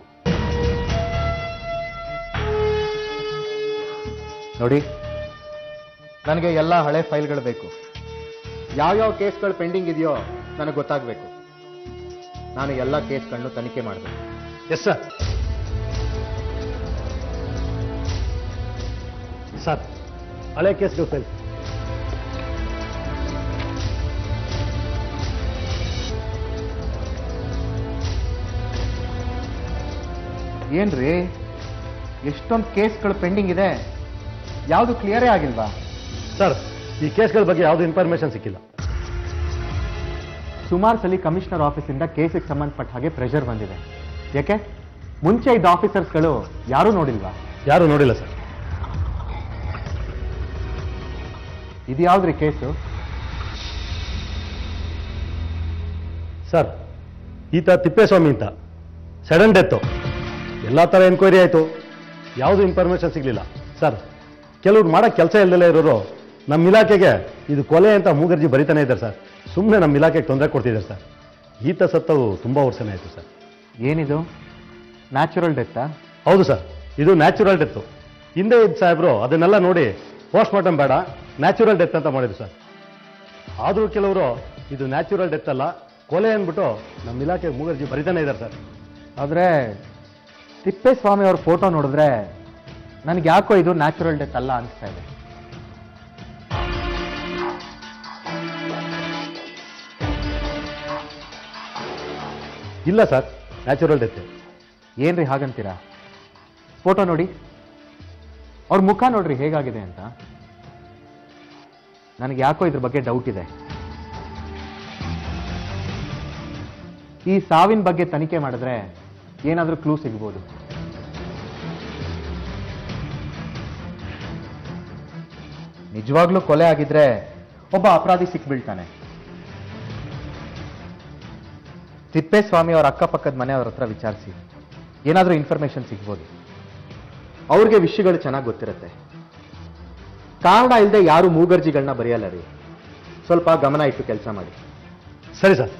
ನೋಡಿ ನನಗೆ ಎಲ್ಲ ಹಳೆ ಫೈಲ್ಗಳು ಬೇಕು ಯಾವ್ಯಾವ ಕೇಸ್ಗಳು ಪೆಂಡಿಂಗ್ ಇದೆಯೋ ನನಗೆ ಗೊತ್ತಾಗಬೇಕು ನಾನು ಎಲ್ಲ ಕೇಸ್ಗಳನ್ನು ತನಿಖೆ ಮಾಡಬೇಕು ಎಸ್ ಸರ್ ಸರ್ ಹಳೆ ಕೇಸ್ಗಳು ಫೈಲ್ ಏನ್ರಿ ಎಷ್ಟೊಂದು ಕೇಸ್ಗಳು ಪೆಂಡಿಂಗ್ ಇದೆ ಯಾವುದು ಕ್ಲಿಯರೇ ಆಗಿಲ್ವಾ ಸರ್ ಈ ಕೇಸ್ಗಳ ಬಗ್ಗೆ ಯಾವುದೇ ಇನ್ಫಾರ್ಮೇಶನ್ ಸಿಕ್ಕಿಲ್ಲ ಸುಮಾರು ಸಲ ಕಮಿಷನರ್ ಆಫೀಸಿಂದ ಕೇಸಿಗೆ ಸಂಬಂಧಪಟ್ಟ ಹಾಗೆ ಪ್ರೆಷರ್ ಬಂದಿದೆ ಯಾಕೆ ಮುಂಚೆ ಇದ್ದ ಆಫೀಸರ್ಸ್ಗಳು ಯಾರೂ ನೋಡಿಲ್ವಾ ಯಾರೂ ನೋಡಿಲ್ಲ ಸರ್ ಇದು ಯಾವ್ದ್ರಿ ಕೇಸು ಸರ್ ಈತ ತಿಪ್ಪೇಸ್ವಾಮಿ ಅಂತ ಸಡನ್ ಡೆತ್ತು ಎಲ್ಲ ಥರ ಎನ್ಕ್ವೈರಿ ಆಯಿತು ಯಾವುದೂ ಇನ್ಫಾರ್ಮೇಷನ್ ಸಿಗಲಿಲ್ಲ ಸರ್ ಕೆಲವ್ರು ಮಾಡೋ ಕೆಲಸ ಇಲ್ಲದಲ್ಲೇ ಇರೋರು ನಮ್ಮ ಇಲಾಖೆಗೆ ಇದು ಕೊಲೆ ಅಂತ ಮೂಗರ್ಜಿ ಬರಿತಾನೆ ಇದ್ದಾರೆ ಸರ್ ಸುಮ್ಮನೆ ನಮ್ಮ ಇಲಾಖೆಗೆ ತೊಂದರೆ ಕೊಡ್ತಿದ್ದಾರೆ ಸರ್ ಈತ ಸತ್ತವು ತುಂಬ ವರ್ಷನೇ ಆಯಿತು ಸರ್ ಏನಿದು ನ್ಯಾಚುರಲ್ ಡೆತ್ತಾ ಹೌದು ಸರ್ ಇದು ನ್ಯಾಚುರಲ್ ಡೆತ್ತು ಹಿಂದೆ ಇದ್ದ ಸಾಹೇಬರು ಅದನ್ನೆಲ್ಲ ನೋಡಿ ಪೋಸ್ಟ್ ಮಾರ್ಟಮ್ ಬೇಡ ನ್ಯಾಚುರಲ್ ಡೆತ್ ಅಂತ ಮಾಡಿದ್ರು ಸರ್ ಆದರೂ ಕೆಲವರು ಇದು ನ್ಯಾಚುರಲ್ ಡೆತ್ ಅಲ್ಲ ಕೊಲೆ ಅಂದ್ಬಿಟ್ಟು ನಮ್ಮ ಇಲಾಖೆ ಮೂಗರ್ಜಿ ಬರಿತಾನೆ ಇದ್ದಾರೆ ಸರ್ ಆದರೆ ತಿಪ್ಪೇಸ್ವಾಮಿ ಅವ್ರ ಫೋಟೋ ನೋಡಿದ್ರೆ ನನಗೆ ಯಾಕೋ ಇದು ನ್ಯಾಚುರಲ್ ಡೆತ್ ಅಲ್ಲ ಅನಿಸ್ತಾ ಇದೆ ಇಲ್ಲ ಸರ್ ನ್ಯಾಚುರಲ್ ಡೆತ್ ಏನ್ರಿ ಹಾಗಂತೀರಾ ಫೋಟೋ ನೋಡಿ ಅವ್ರ ಮುಖ ನೋಡ್ರಿ ಹೇಗಾಗಿದೆ ಅಂತ ನನಗೆ ಯಾಕೋ ಇದ್ರ ಬಗ್ಗೆ ಡೌಟ್ ಇದೆ ಈ ಸಾವಿನ ಬಗ್ಗೆ ತನಿಖೆ ಮಾಡಿದ್ರೆ ಏನಾದರೂ ಕ್ಲೂ ಸಿಗ್ಬೋದು ನಿಜವಾಗ್ಲೂ ಕೊಲೆ ಆಗಿದ್ರೆ ಒಬ್ಬ ಅಪರಾಧಿ ಸಿಕ್ಬೀಳ್ತಾನೆ ತಿಪ್ಪೇಸ್ವಾಮಿ ಅವ್ರ ಅಕ್ಕಪಕ್ಕದ ಮನೆಯವ್ರ ಹತ್ರ ವಿಚಾರಿಸಿ ಏನಾದರೂ ಇನ್ಫಾರ್ಮೇಶನ್ ಸಿಗ್ಬೋದು ಅವ್ರಿಗೆ ವಿಷಯಗಳು ಚೆನ್ನಾಗಿ ಗೊತ್ತಿರುತ್ತೆ ಕಾರಣ ಇಲ್ಲದೆ ಯಾರು ಮೂಗರ್ಜಿಗಳನ್ನ ಬರೆಯಲ್ಲ ರೀ ಸ್ವಲ್ಪ ಗಮನ ಇಟ್ಟು ಕೆಲಸ ಮಾಡಿ ಸರಿ ಸರ್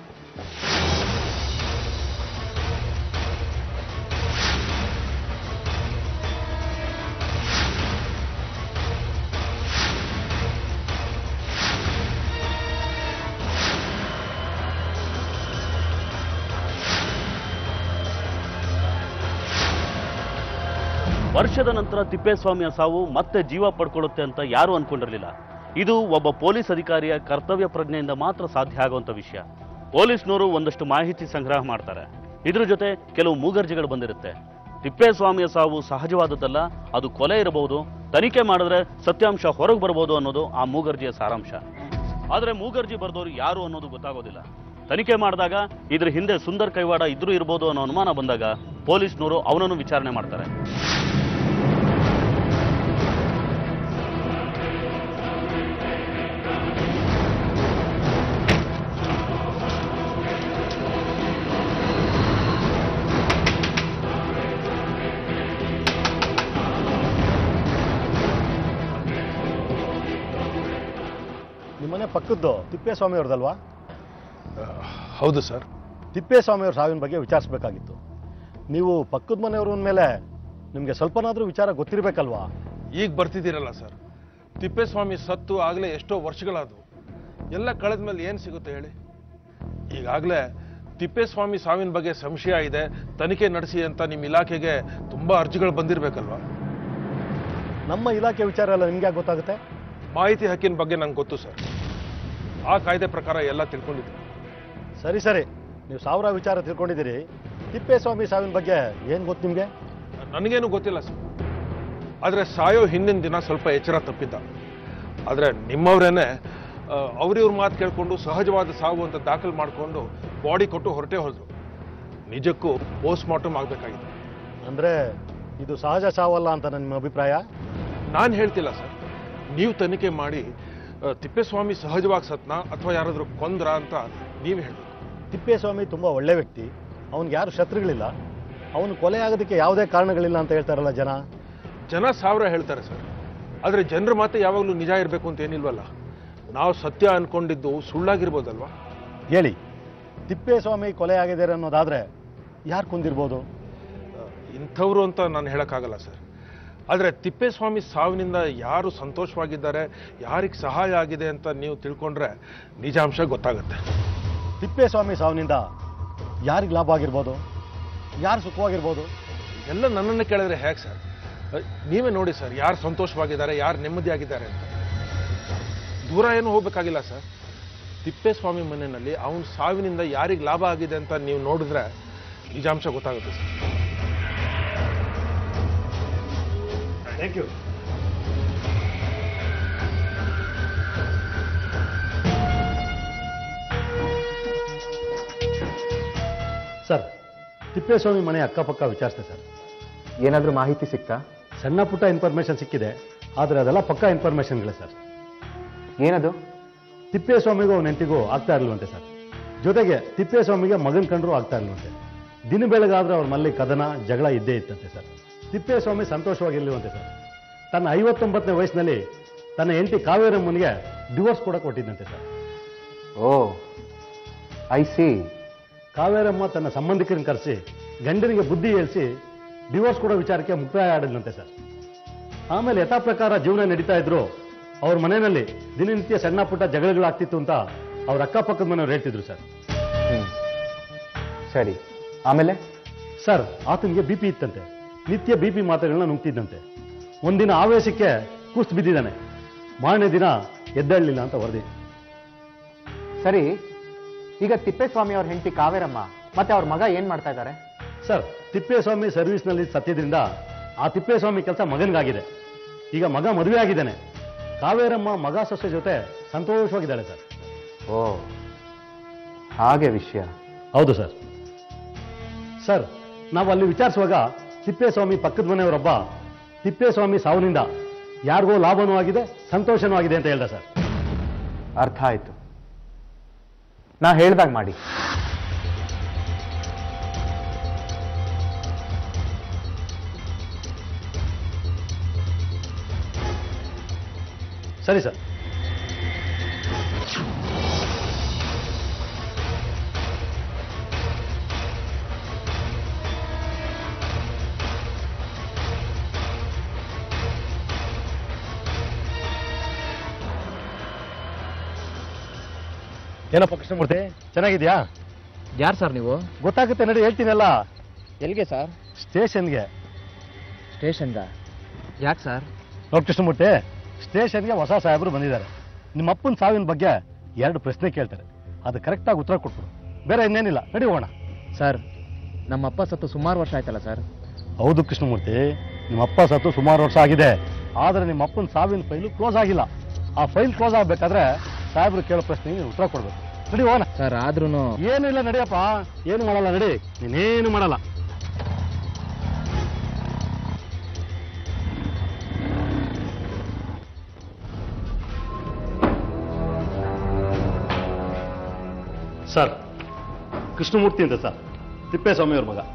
ವರ್ಷದ ನಂತರ ತಿಪ್ಪೇಸ್ವಾಮಿಯ ಸಾವು ಮತ್ತೆ ಜೀವ ಪಡ್ಕೊಳ್ಳುತ್ತೆ ಅಂತ ಯಾರೂ ಅನ್ಕೊಂಡಿರಲಿಲ್ಲ ಇದು ಒಬ್ಬ ಪೊಲೀಸ್ ಅಧಿಕಾರಿಯ ಕರ್ತವ್ಯ ಪ್ರಜ್ಞೆಯಿಂದ ಮಾತ್ರ ಸಾಧ್ಯ ಆಗುವಂತ ವಿಷಯ ಪೊಲೀಸ್ನವರು ಒಂದಷ್ಟು ಮಾಹಿತಿ ಸಂಗ್ರಹ ಮಾಡ್ತಾರೆ ಇದ್ರ ಜೊತೆ ಕೆಲವು ಮೂಗರ್ಜಿಗಳು ಬಂದಿರುತ್ತೆ ತಿಪ್ಪೇಸ್ವಾಮಿಯ ಸಾವು ಸಹಜವಾದದ್ದಲ್ಲ ಅದು ಕೊಲೆ ಇರಬಹುದು ತನಿಖೆ ಮಾಡಿದ್ರೆ ಸತ್ಯಾಂಶ ಹೊರಗೆ ಬರಬಹುದು ಅನ್ನೋದು ಆ ಮೂಗರ್ಜಿಯ ಸಾರಾಂಶ ಆದ್ರೆ ಮೂಗರ್ಜಿ ಬರೆದವರು ಯಾರು ಅನ್ನೋದು ಗೊತ್ತಾಗೋದಿಲ್ಲ ತನಿಖೆ ಮಾಡಿದಾಗ ಇದ್ರ ಹಿಂದೆ ಸುಂದರ್ ಕೈವಾಡ ಇದ್ರೂ ಇರ್ಬೋದು ಅನ್ನೋ ಅನುಮಾನ ಬಂದಾಗ ಪೊಲೀಸ್ನವರು ಅವನನ್ನು ವಿಚಾರಣೆ ಮಾಡ್ತಾರೆ ನಿಮ್ಮನೆ ಪಕ್ಕದ್ದು ತಿಪ್ಪೇಸ್ವಾಮಿ ಅವ್ರದಲ್ವಾ ಹೌದು ಸರ್ ತಿಪ್ಪೇಸ್ವಾಮಿ ಅವ್ರ ಸಾವಿನ ಬಗ್ಗೆ ವಿಚಾರಿಸ್ಬೇಕಾಗಿತ್ತು ನೀವು ಪಕ್ಕದ ಮನೆಯವ್ರ ಮೇಲೆ ನಿಮಗೆ ಸ್ವಲ್ಪನಾದರೂ ವಿಚಾರ ಗೊತ್ತಿರಬೇಕಲ್ವಾ ಈಗ ಬರ್ತಿದ್ದೀರಲ್ಲ ಸರ್ ತಿಪ್ಪೇಸ್ವಾಮಿ ಸತ್ತು ಆಗಲೇ ಎಷ್ಟೋ ವರ್ಷಗಳಾದವು ಎಲ್ಲ ಕಳೆದ ಮೇಲೆ ಏನು ಸಿಗುತ್ತೆ ಹೇಳಿ ಈಗಾಗಲೇ ತಿಪ್ಪೇಸ್ವಾಮಿ ಸಾವಿನ ಬಗ್ಗೆ ಸಂಶಯ ಇದೆ ತನಿಖೆ ನಡೆಸಿ ಅಂತ ನಿಮ್ಮ ಇಲಾಖೆಗೆ ತುಂಬ ಅರ್ಜಿಗಳು ಬಂದಿರಬೇಕಲ್ವಾ ನಮ್ಮ ಇಲಾಖೆ ವಿಚಾರ ಎಲ್ಲ ನಿಮ್ಗೆ ಯಾಕೆ ಗೊತ್ತಾಗುತ್ತೆ ಮಾಹಿತಿ ಹಕ್ಕಿನ ಬಗ್ಗೆ ನಂಗೆ ಗೊತ್ತು ಸರ್ ಆ ಕಾಯ್ದೆ ಪ್ರಕಾರ ಎಲ್ಲ ತಿಳ್ಕೊಂಡಿದ್ದೀನಿ ಸರಿ ಸರಿ ನೀವು ಸಾವಿರ ವಿಚಾರ ತಿಳ್ಕೊಂಡಿದ್ದೀರಿ ತಿಪ್ಪೇಸ್ವಾಮಿ ಸಾವಿನ ಬಗ್ಗೆ ಏನು ಗೊತ್ತು ನಿಮಗೆ ನನಗೇನು ಗೊತ್ತಿಲ್ಲ ಸರ್ ಆದರೆ ಸಾಯೋ ಹಿಂದಿನ ದಿನ ಸ್ವಲ್ಪ ಎಚ್ಚರ ತಪ್ಪಿದ್ದ ಆದರೆ ನಿಮ್ಮವರೇನೆ ಅವ್ರಿವ್ರ ಮಾತು ಕೇಳಿಕೊಂಡು ಸಹಜವಾದ ಸಾವು ಅಂತ ದಾಖಲು ಮಾಡಿಕೊಂಡು ಬಾಡಿ ಕೊಟ್ಟು ಹೊರಟೇ ಹೋದ್ರು ನಿಜಕ್ಕೂ ಪೋಸ್ಟ್ ಮಾರ್ಟಮ್ ಆಗಬೇಕಾಗಿದೆ ಅಂದರೆ ಇದು ಸಹಜ ಸಾವಲ್ಲ ಅಂತ ನಿಮ್ಮ ಅಭಿಪ್ರಾಯ ನಾನು ಹೇಳ್ತಿಲ್ಲ ಸರ್ ನೀವು ತನಿಖೆ ಮಾಡಿ ಆ, ತಿಪ್ಪೇಸ್ವಾಮಿ ಸಹಜವಾಗಿ ಸತ್ನ ಅಥವಾ ಯಾರಾದರೂ ಕೊಂದ್ರ ಅಂತ ನೀವು ಹೇಳಿ ತಿಪ್ಪೇಸ್ವಾಮಿ ತುಂಬ ಒಳ್ಳೆ ವ್ಯಕ್ತಿ ಅವ್ನಿಗೆ ಯಾರು ಶತ್ರುಗಳಿಲ್ಲ ಅವನು ಕೊಲೆ ಆಗೋದಕ್ಕೆ ಯಾವುದೇ ಕಾರಣಗಳಿಲ್ಲ ಅಂತ ಹೇಳ್ತಾರಲ್ಲ ಜನ ಜನ ಸಾವಿರ ಹೇಳ್ತಾರೆ ಸರ್ ಆದರೆ ಜನರ ಮಾತೆ ಯಾವಾಗಲೂ ನಿಜ ಇರಬೇಕು ಅಂತ ಏನಿಲ್ವಲ್ಲ ನಾವು ಸತ್ಯ ಅನ್ಕೊಂಡಿದ್ದು ಸುಳ್ಳಾಗಿರ್ಬೋದಲ್ವಾ ಹೇಳಿ ತಿಪ್ಪೇಸ್ವಾಮಿ ಕೊಲೆ ಆಗಿದ್ದಾರೆ ಅನ್ನೋದಾದ್ರೆ ಯಾರು ಕೊಂದಿರ್ಬೋದು ಇಂಥವ್ರು ಅಂತ ನಾನು ಹೇಳೋಕ್ಕಾಗಲ್ಲ ಸರ್ ಆದರೆ ತಿಪ್ಪೇಸ್ವಾಮಿ ಸಾವಿನಿಂದ ಯಾರು ಸಂತೋಷವಾಗಿದ್ದಾರೆ ಯಾರಿಗೆ ಸಹಾಯ ಆಗಿದೆ ಅಂತ ನೀವು ತಿಳ್ಕೊಂಡ್ರೆ ನಿಜಾಂಶ ಗೊತ್ತಾಗುತ್ತೆ ತಿಪ್ಪೇಸ್ವಾಮಿ ಸಾವಿನಿಂದ ಯಾರಿಗೆ ಲಾಭ ಆಗಿರ್ಬೋದು ಯಾರು ಸುಖವಾಗಿರ್ಬೋದು ಎಲ್ಲ ನನ್ನನ್ನು ಕೇಳಿದ್ರೆ ಹೇಗೆ ಸರ್ ಅಹ್, ನೀವೇ ನೋಡಿ ಸರ್ ಯಾರು ಸಂತೋಷವಾಗಿದ್ದಾರೆ ಯಾರು ನೆಮ್ಮದಿಯಾಗಿದ್ದಾರೆ ಅಂತ ದೂರ ಏನು ಹೋಗ್ಬೇಕಾಗಿಲ್ಲ ಸರ್ ತಿಪ್ಪೇಸ್ವಾಮಿ ಮನೆಯಲ್ಲಿ ಅವನ ಸಾವಿನಿಂದ ಯಾರಿಗೆ ಲಾಭ ಆಗಿದೆ ಅಂತ ನೀವು ನೋಡಿದ್ರೆ ನಿಜಾಂಶ ಗೊತ್ತಾಗುತ್ತೆ sir thank you sir Tippeswamy ಮನೆ ಅಕ್ಕಪಕ್ಕ ವಿಚಾರಿಸಿದೆ ಸರ್ ಏನಾದರೂ ಮಾಹಿತಿ ಸಿಕ್ತಾ ಸಣ್ಣ ಪುಟ್ಟ ಇನ್ಫಾರ್ಮೇಷನ್ ಸಿಕ್ಕಿದೆ ಆದರೆ ಅದೆಲ್ಲ ಪಕ್ಕಾ ಇನ್ಫಾರ್ಮೇಷನ್ಗಳೇ ಸರ್ ಏನದು ತಿಪ್ಪೇಸ್ವಾಮಿಗೂ ಅವನ ಹೆಂಡತಿಗೂ ಆಗ್ತಾ ಇರಲ್ವಂತೆ ಸರ್ ಜೊತೆಗೆ ತಿಪ್ಪೇಸ್ವಾಮಿಗೆ ಮಗನ ಕಂಡ್ರು ಆಗ್ತಾ ಇರಲ್ವಂತೆ ದಿನ ಬೆಳಗಾದ್ರೆ ಅವ್ರ ಮಲ್ಲಿ ಕದನ ಜಗಳ ಇದ್ದೇ ಇತ್ತಂತೆ ಸರ್ ತಿಪ್ಪೇಸ್ವಾಮಿ ಸಂತೋಷವಾಗಿರ್ಲಿವಂತೆ ಸರ್ ತನ್ನ ಐವತ್ತೊಂಬತ್ತನೇ ವಯಸ್ಸಿನಲ್ಲಿ ತನ್ನ ಹೆಂಡತಿ ಕಾವೇರಮ್ಮನಿಗೆ ಡಿವೋರ್ಸ್ ಕೂಡ ಕೊಟ್ಟಿದ್ದಂತೆ sir oh I see Kaveramma ತನ್ನ ಸಂಬಂಧಿಕರನ್ನ ಕರೆಸಿ ಗಂಡನಿಗೆ ಬುದ್ಧಿ ಹೇಳಿಸಿ ಡಿವೋರ್ಸ್ ಕೊಡೋ ವಿಚಾರಕ್ಕೆ ಮುಕ್ತಾಯ ಆಡಿದ್ಲಂತೆ ಸರ್ ಆಮೇಲೆ ಯಥಾ ಪ್ರಕಾರ ಜೀವನ ನಡೀತಾ ಇದ್ರು ಅವ್ರ ಮನೆಯಲ್ಲಿ ದಿನನಿತ್ಯ ಸಣ್ಣ ಪುಟ್ಟ ಜಗಳಗಳಾಗ್ತಿತ್ತು ಅಂತ ಅವ್ರ ಅಕ್ಕಪಕ್ಕದ ಮನೆಯವ್ರು ಹೇಳ್ತಿದ್ರು ಸರ್ ಹ್ಮ್ ಸರಿ ಆಮೇಲೆ ಸರ್ ಆತನಿಗೆ ಬಿ ಪಿ ಇತ್ತಂತೆ ನಿತ್ಯ ಬಿ ಪಿ ಮಾತ್ರೆಗಳನ್ನ ನುಂಗ್ತಿದ್ದಂತೆ ಒಂದಿನ ಆವೇಶಕ್ಕೆ ಕುಸ್ತು ಬಿದ್ದಿದ್ದಾನೆ ಮಾರನೇ ದಿನ ಎದ್ದೇಳಲಿಲ್ಲ ಅಂತ ವರದಿ ಸರಿ ಈಗ ತಿಪ್ಪೇಸ್ವಾಮಿ ಅವ್ರ ಹೆಂಡತಿ ಕಾವೇರಮ್ಮ ಮತ್ತೆ ಅವ್ರ ಮಗ ಏನ್ ಮಾಡ್ತಾ ಇದ್ದಾರೆ ಸರ್ ತಿಪ್ಪೇಸ್ವಾಮಿ ಸರ್ವಿಸ್ನಲ್ಲಿ ಸತ್ಯದಿಂದ ಆ ತಿಪ್ಪೇಸ್ವಾಮಿ ಕೆಲಸ ಮಗನಿಗಾಗಿದೆ ಈಗ ಮಗ ಮದುವೆ ಆಗಿದ್ದಾನೆ ಕಾವೇರಮ್ಮ ಮಗ ಸೊಸೆ ಜೊತೆ ಸಂತೋಷವಾಗಿದ್ದಾಳೆ ಸರ್ ಓ ಹಾಗೆ ವಿಷಯ ಹೌದು ಸರ್ ಸರ್ ನಾವು ಅಲ್ಲಿ ವಿಚಾರಿಸುವಾಗ ತಿಪ್ಪೇಸ್ವಾಮಿ ಪಕ್ಕದ ಮನೆಯವರೊಬ್ಬ ತಿಪ್ಪೇಸ್ವಾಮಿ ಸಾವಿನಿಂದ ಯಾರಿಗೋ ಲಾಭನೂ ಆಗಿದೆ ಸಂತೋಷನೂ ಆಗಿದೆ ಅಂತ ಹೇಳ್ದ ಸರ್ ಅರ್ಥ ಆಯ್ತು ನಾ ಹೇಳ್ದಾಗ ಮಾಡಿ ಸರಿ ಸರ್ ಏನಪ್ಪ ಕೃಷ್ಣಮೂರ್ತಿ ಚೆನ್ನಾಗಿದ್ಯಾ ಯಾರು ಸರ್ ನೀವು ಗೊತ್ತಾಗುತ್ತೆ ನಡಿ ಹೇಳ್ತೀನಲ್ಲ ಎಲ್ಲಿಗೆ ಸರ್ ಸ್ಟೇಷನ್ಗೆ ಸ್ಟೇಷನ್ಗ ಯಾಕೆ ಸರ್ ನೋಡಿ ಕೃಷ್ಣಮೂರ್ತಿ ಸ್ಟೇಷನ್ಗೆ ಹೊಸ ಸಾಹೇಬರು ಬಂದಿದ್ದಾರೆ ನಿಮ್ಮ ಅಪ್ಪನ ಸಾವಿನ ಬಗ್ಗೆ ಎರಡು ಪ್ರಶ್ನೆ ಕೇಳ್ತಾರೆ ಅದು ಕರೆಕ್ಟಾಗಿ ಉತ್ತರ ಕೊಟ್ಬಿಡು ಬೇರೆ ಇನ್ನೇನಿಲ್ಲ ನಡಿ ಹೋಗೋಣ ಸರ್ ನಮ್ಮ ಅಪ್ಪ ಸತ್ತು ಸುಮಾರು ವರ್ಷ ಆಯ್ತಲ್ಲ ಸರ್ ಹೌದು ಕೃಷ್ಣಮೂರ್ತಿ ನಿಮ್ಮ ಅಪ್ಪ ಸತ್ತು ಸುಮಾರು ವರ್ಷ ಆಗಿದೆ ಆದರೆ ನಿಮ್ಮ ಅಪ್ಪನ ಸಾವಿನ ಫೈಲು ಕ್ಲೋಸ್ ಆಗಿಲ್ಲ ಆ ಫೈಲ್ ಕ್ಲೋಸ್ ಆಗಬೇಕಾದ್ರೆ ಸಾಹೇಬರು ಕೇಳೋ ಪ್ರಶ್ನೆಗೆ ನೀನು ಉತ್ತರ ಕೊಡ್ಬೇಕು ನಡಿ ಹೋಗೋಣ ಸರ್ ಆದ್ರೂ ಏನು ಇಲ್ಲ ನಡಿಯಪ್ಪ ಏನು ಮಾಡಲ್ಲ ನಡಿ ನೀನೇನು ಮಾಡಲ್ಲ ಸರ್ ಕೃಷ್ಣಮೂರ್ತಿ ಅಂತ ಸರ್ ತಿಪ್ಪೇಸ್ವಾಮಿಯವ್ರ ಮಗ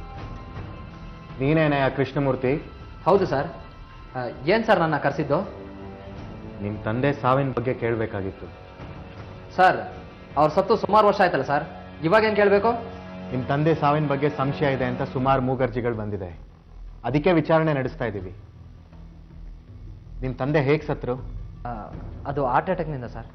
ನೀನೇನೇ ಆ ಕೃಷ್ಣಮೂರ್ತಿ ಹೌದು ಸರ್ ಏನು ಸರ್ ನನ್ನ ಕರೆಸಿದ್ದು ನಿಮ್ ತಂದೆ ಸಾವಿನ ಬಗ್ಗೆ ಕೇಳಬೇಕಾಗಿತ್ತು ಸರ್ ಅವ್ರು ಸತ್ತು ಸುಮಾರು ವರ್ಷ ಆಯ್ತಲ್ಲ ಸರ್ ಇವಾಗೇನು ಕೇಳಬೇಕು ನಿಮ್ ತಂದೆ ಸಾವಿನ ಬಗ್ಗೆ ಸಂಶಯ ಇದೆ ಅಂತ ಸುಮಾರು ಮೂಗರ್ಜಿಗಳು ಬಂದಿದೆ ಅದಕ್ಕೆ ವಿಚಾರಣೆ ನಡೆಸ್ತಾ ಇದ್ದೀವಿ ನಿಮ್ ತಂದೆ ಹೇಗ್ ಸತ್ರು ಅದು ಹಾರ್ಟ್ ಅಟ್ಯಾಕ್ನಿಂದ ಸರ್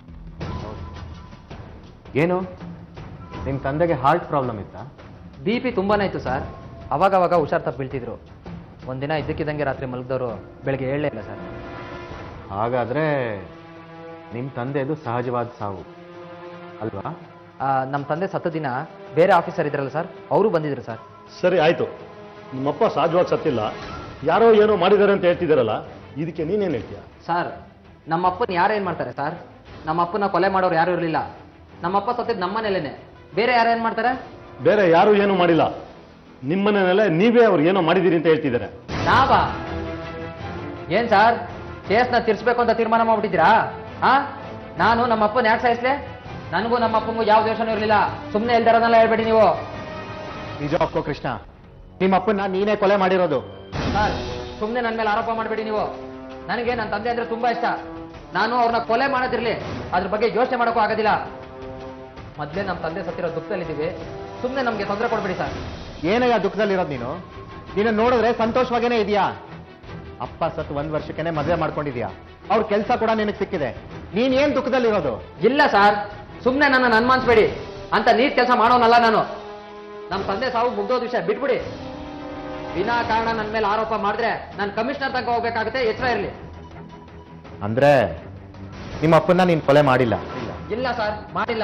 ಏನು ನಿಮ್ ತಂದೆಗೆ ಹಾರ್ಟ್ ಪ್ರಾಬ್ಲಮ್ ಇತ್ತಾ ಬಿ ಪಿ ತುಂಬಾನೇ ಇತ್ತು ಸರ್ ಅವಾಗ ಅವಾಗ ಹುಷಾರ್ ತಪ್ಪು ಬೀಳ್ತಿದ್ರು ಒಂದಿನ ಇದ್ದಕ್ಕಿದ್ದಂಗೆ ರಾತ್ರಿ ಮಲಗಿದವರು ಬೆಳಗ್ಗೆ ಹೇಳಲೇ ಇಲ್ಲ ಸರ್ ಹಾಗಾದ್ರೆ ನಿಮ್ ತಂದೆದು ಸಹಜವಾದ ಸಾವು ಅಲ್ವಾ ನಮ್ಮ ತಂದೆ ಸತ್ತ ದಿನ ಬೇರೆ ಆಫೀಸರ್ ಇದ್ರಲ್ಲ ಸರ್ ಅವರು ಬಂದಿದ್ರು ಸರ್ ಸರಿ ಆಯ್ತು ನಿಮ್ಮಪ್ಪ ಸಹಜವಾಗಿ ಸತ್ತಿಲ್ಲ ಯಾರೋ ಏನೋ ಮಾಡಿದ್ದಾರೆ ಅಂತ ಹೇಳ್ತಿದ್ದಾರಲ್ಲ ಇದಕ್ಕೆ ನೀನೇನು ಹೇಳ್ತೀಯ ಸರ್ ನಮ್ಮ ಅಪ್ಪನ ಯಾರೇನು ಮಾಡ್ತಾರೆ ಸರ್ ನಮ್ಮ ಅಪ್ಪನ ಕೊಲೆ ಮಾಡೋರು ಯಾರು ಇರಲಿಲ್ಲ ನಮ್ಮಪ್ಪ ಸತ್ತಿದ್ದು ನಮ್ಮನೇಲೇನೆ ಬೇರೆ ಯಾರು ಏನು ಮಾಡ್ತಾರೆ ಬೇರೆ ಯಾರು ಏನು ಮಾಡಿಲ್ಲ ನಿಮ್ಮನೆಯಲ್ಲೇ ನೀವೇ ಅವ್ರು ಏನೋ ಮಾಡಿದ್ದೀರಿ ಅಂತ ಹೇಳ್ತಿದ್ದಾರೆ ನಾವಾ ಏನ್ ಸರ್ ಕೇಸ್ನ ತೀರ್ಸ್ಬೇಕು ಅಂತ ತೀರ್ಮಾನ ಮಾಡ್ಬಿಟ್ಟಿದ್ದೀರಾ ಹಾ ನಾನು ನಮ್ಮ ಅಪ್ಪನ ಯಾಕೆ ಸಾಯಿಸ್ಲೆ ನನಗೂ ನಮ್ಮ ಅಪ್ಪಂಗೂ ಯಾವ ದೋಷನೂ ಇರಲಿಲ್ಲ ಸುಮ್ಮನೆ ಇಲ್ದಾರನ್ನೆಲ್ಲ ಹೇಳ್ಬೇಡಿ ನೀವು ನಿಜ ಒಪ್ಕೋ ಕೃಷ್ಣ ನಿಮ್ಮ ಅಪ್ಪನ್ನ ನೀನೇ ಕೊಲೆ ಮಾಡಿರೋದು ಸರ್ ಸುಮ್ಮನೆ ನನ್ನ ಮೇಲೆ ಆರೋಪ ಮಾಡಬೇಡಿ ನೀವು ನನಗೆ ನನ್ನ ತಂದೆ ಅಂದ್ರೆ ತುಂಬಾ ಇಷ್ಟ ನಾನು ಅವ್ರನ್ನ ಕೊಲೆ ಮಾಡೋದಿರ್ಲಿ ಅದ್ರ ಬಗ್ಗೆ ಯೋಚನೆ ಮಾಡೋಕ್ಕೂ ಆಗೋದಿಲ್ಲ ಮೊದಲೇ ನಮ್ಮ ತಂದೆ ಸತ್ತಿರೋ ದುಃಖದಲ್ಲಿದ್ದೀವಿ ಸುಮ್ಮನೆ ನಮಗೆ ತೊಂದರೆ ಕೊಡ್ಬೇಡಿ ಸರ್ ಏನಯ್ಯ ದುಃಖದಲ್ಲಿರೋದು ನೀನು ನೀನು ನೋಡಿದ್ರೆ ಸಂತೋಷವಾಗೇನೆ ಇದೆಯಾ ಅಪ್ಪ ಸತ್ತು ಒಂದ್ ವರ್ಷಕ್ಕೇನೆ ಮದುವೆ ಮಾಡ್ಕೊಂಡಿದ್ಯಾ ಅವ್ರ ಕೆಲಸ ಕೂಡ ನಿನಗೆ ಸಿಕ್ಕಿದೆ ನೀನ್ ಏನ್ ದುಃಖದಲ್ಲಿರೋದು ಇಲ್ಲ ಸರ್ ಸುಮ್ಮನೆ ನನ್ನ ಅನುಮಾನಿಸ್ಬೇಡಿ ಅಂತ ನೀಟ್ ಕೆಲಸ ಮಾಡೋನಲ್ಲ ನಾನು ನಮ್ಮ ತಂದೆ ಸಾವು ಮುಗ್ದೋದ್ ವಿಷಯ ಬಿಟ್ಬಿಡಿ ವಿನಾ ಕಾರಣ ನನ್ನ ಮೇಲೆ ಆರೋಪ ಮಾಡಿದ್ರೆ ನಾನು ಕಮಿಷನರ್ ತನಕ ಹೋಗ್ಬೇಕಾಗುತ್ತೆ ಎಚ್ಚರ ಇರಲಿ ಅಂದ್ರೆ ನಿಮ್ಮ ಅಪ್ಪನ್ನ ನೀನ್ ಕೊಲೆ ಮಾಡಿಲ್ಲ ಇಲ್ಲ ಸರ್ ಮಾಡಿಲ್ಲ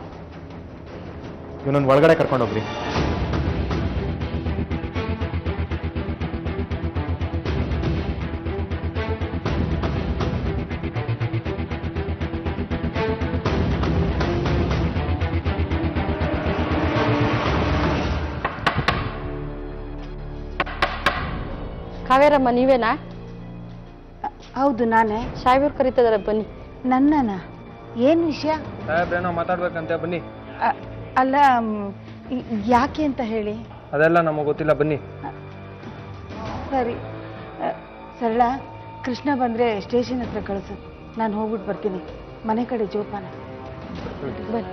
ಇವನನ್ನ ಒಳಗಡೆ ಕರ್ಕೊಂಡೋಗ್ರಿ ಕಾವೇರಮ್ಮ ನೀವೇನಾ ಹೌದು ನಾನೇ ಸಾಹೇಬ್ರು ಕರೀತಿದಾರೆ ಬನ್ನಿ ನನ್ನನ ಏನ್ ವಿಷಯ ಸಾಹೇಬ್ರೇನೋ ಮಾತಾಡ್ಬೇಕಂತೆ ಬನ್ನಿ ಅ- ಅಲ್ಲ ಮ್, ಈ- ಯಾಕೆ ಅಂತ ಹೇಳಿ ಅದೆಲ್ಲ ನಮಗೆ ಗೊತ್ತಿಲ್ಲ ಬನ್ನಿ ಸರಿ ಅ, ಸರಳ ಕೃಷ್ಣ ಬಂದ್ರೆ ಸ್ಟೇಷನ್ ಹತ್ರ ಕಳಿಸು ನಾನು ಹೋಗ್ಬಿಟ್ಟು ಬರ್ತೀನಿ ಮನೆ ಕಡೆ ಜೋಪಾನ ಬನ್ನಿ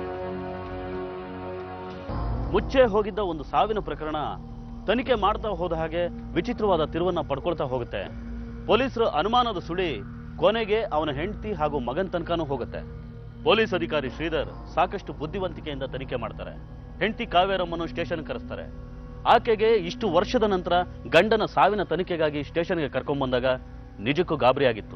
ಮುಚ್ಚೆ ಹೋಗಿದ್ದ ಒಂದು ಸಾವಿನ ಪ್ರಕರಣ ತನಿಖೆ ಮಾಡ್ತಾ ಹೋದ ಹಾಗೆ ವಿಚಿತ್ರವಾದ ತಿರುವನ್ನ ಪಡ್ಕೊಳ್ತಾ ಹೋಗುತ್ತೆ ಪೊಲೀಸರು ಅನುಮಾನದ ಸುಳಿ ಕೊನೆಗೆ ಅವನ ಹೆಂಡತಿ ಹಾಗೂ ಮಗನ್ ತನಕನೂ ಹೋಗುತ್ತೆ ಪೊಲೀಸ್ ಅಧಿಕಾರಿ ಶ್ರೀಧರ್ ಸಾಕಷ್ಟು ಬುದ್ಧಿವಂತಿಕೆಯಿಂದ ತನಿಖೆ ಮಾಡ್ತಾರೆ ಹೆಂಡತಿ ಕಾವೇರಮ್ಮನ್ನು ಸ್ಟೇಷನ್ ಕರೆಸ್ತಾರೆ ಆಕೆಗೆ ಇಷ್ಟು ವರ್ಷದ ನಂತರ ಗಂಡನ ಸಾವಿನ ತನಿಖೆಗಾಗಿ ಸ್ಟೇಷನ್ಗೆ ಕರ್ಕೊಂಡ್ಬಂದಾಗ ನಿಜಕ್ಕೂ ಗಾಬರಿಯಾಗಿತ್ತು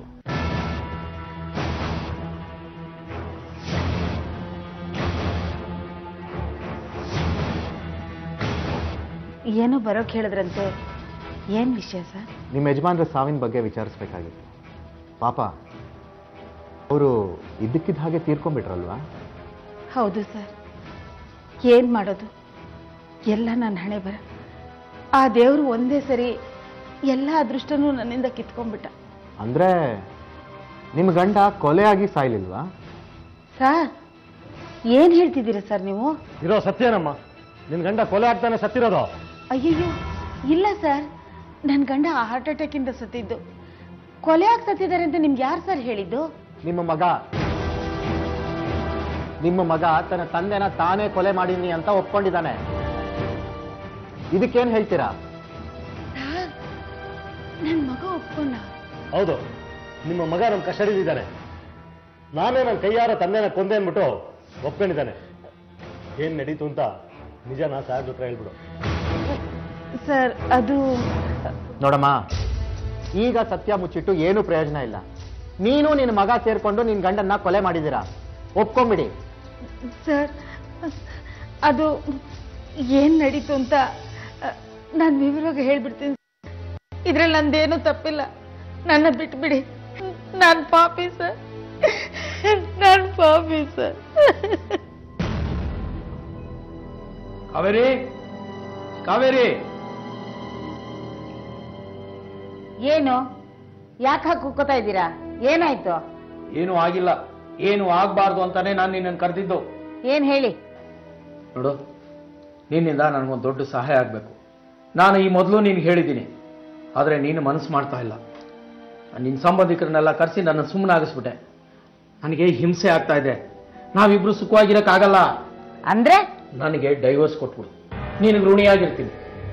ಏನೋ ಬರೋಕ್ ಹೇಳಿದ್ರಂತೆ ಏನ್ ವಿಷಯ ಸರ್ ನಿಮ್ಮ ಯಜಮಾನ್ರ ಸಾವಿನ ಬಗ್ಗೆ ವಿಚಾರಿಸ್ಬೇಕಾಗಿತ್ತು ಪಾಪ ಅವರು ಇದ್ದಕ್ಕಿದ್ದ ಹಾಗೆ ತೀರ್ಕೊಂಡ್ಬಿಟ್ರಲ್ವಾ ಹೌದು ಸರ್ ಏನ್ ಮಾಡೋದು ಎಲ್ಲ ನನ್ನ ಹಣೆ ಬರ ಆ ದೇವರು ಒಂದೇ ಸರಿ ಎಲ್ಲ ಅದೃಷ್ಟನೂ ನನ್ನಿಂದ ಕಿತ್ಕೊಂಡ್ಬಿಟ್ಟ ಅಂದ್ರೆ ನಿಮ್ಮ ಗಂಡ ಕೊಲೆಯಾಗಿ ಸಾಯ್ಲಿಲ್ವಾ ಸರ್ ಏನ್ ಹೇಳ್ತಿದ್ದೀರಾ ಸರ್ ನೀವು ಇರೋ ಸತ್ಯನಮ್ಮ ನಿನ್ ಗಂಡ ಕೊಲೆ ಆಗ್ತಾನೆ ಸತ್ತಿರೋದು ಅಯ್ಯಯ್ಯೋ ಇಲ್ಲ ಸರ್ ನನ್ನ ಗಂಡ ಹಾರ್ಟ್ ಅಟ್ಯಾಕ್ ಇಂದ ಸತ್ತಿದ್ದು ಕೊಲೆ ಆಗಿ ಸತ್ತಿದ್ದಾರೆ ಅಂತ ನಿಮ್ಗೆ ಯಾರು ಸರ್ ಹೇಳಿದ್ದು ನಿಮ್ಮ ಮಗ ನಿಮ್ಮ ಮಗ ತನ್ನ ತಂದೆನ ತಾನೇ ಕೊಲೆ ಮಾಡೀನಿ ಅಂತ ಒಪ್ಕೊಂಡಿದ್ದಾನೆ ಇದಕ್ಕೇನ್ ಹೇಳ್ತೀರಾ ಸರ್ ನನ್ನ ಮಗ ಒಪ್ಕೊಂಡ ಹೌದು ನಿಮ್ಮ ಮಗ ನಮ್ಮ ಕಸ್ಟಡಿಲಿದ್ದಾನೆ ನಾನೇ ನನ್ನ ಕೈಯಾರ ತಂದೆನ ಕೊಂದೆ ಅಂದ್ಬಿಟ್ಟು ಒಪ್ಕೊಂಡಿದ್ದಾನೆ ಏನ್ ನಡೀತು ಅಂತ ನಿಜನಾ ಸಾಹೇಬ್ರ ಹತ್ರ ಹೇಳ್ಬಿಡು ಸರ್ ಅದು ನೋಡಮ್ಮ ಈಗ ಸತ್ಯ ಮುಚ್ಚಿಟ್ಟು ಏನು ಪ್ರಯೋಜನ ಇಲ್ಲ ನೀನು ನಿನ್ನ ಮಗ ಸೇರ್ಕೊಂಡು ನಿನ್ನ ಗಂಡನ್ನ ಕೊಲೆ ಮಾಡಿದ್ದೀರಾ ಒಪ್ಕೊಂಬಿಡಿ ಸರ್ ಅದು ಏನ್ ನಡೀತು ಅಂತ ನಾನು ವಿವರವಾಗಿ ಹೇಳ್ಬಿಡ್ತೀನಿ ಇದ್ರಲ್ಲಿ ನಂದೇನು ತಪ್ಪಿಲ್ಲ ನನ್ನ ಬಿಟ್ಬಿಡಿ ನಾನು ಪಾಪಿ ಸರ್ ನಾನು ಪಾಪಿ ಸರ್ ಕಾವೇರಿ ಕಾವೇರಿ ಏನು ಯಾಕೆ ಹಾಕಿ ಕುಕ್ಕೋತಾ ಇದ್ದೀರಾ ಏನಾಯ್ತು ಏನು ಆಗಿಲ್ಲ ಏನು ಆಗ್ಬಾರ್ದು ಅಂತಾನೆ ನಾನು ನಿನ್ನನ್ನು ಕರೆದಿದ್ದು ಏನ್ ಹೇಳಿ ನೋಡು ನಿನ್ನಿಂದ ನನಗೊಂದು ದೊಡ್ಡ ಸಹಾಯ ಆಗಬೇಕು ನಾನು ಈ ಮೊದಲು ನಿನ್ಗೆ ಹೇಳಿದ್ದೀನಿ ಆದರೆ ನೀನು ಮನಸ್ಸು ಮಾಡ್ತಾ ಇಲ್ಲ ನಿನ್ನ ಸಂಬಂಧಿಕರನ್ನೆಲ್ಲ ಕರೆಸಿ ನನ್ನ ಸುಮ್ಮನಾಗಿಸ್ಬಿಟ್ಟೆ ನನಗೆ ಹಿಂಸೆ ಆಗ್ತಾ ಇದೆ ನಾವಿಬ್ರು ಸುಖವಾಗಿರಕ್ಕಾಗಲ್ಲ ಅಂದ್ರೆ ನನಗೆ ಡೈವರ್ಸ್ ಕೊಟ್ಬಿಡು ನಿನಗೆ ಋಣಿಯಾಗಿರ್ತೀನಿ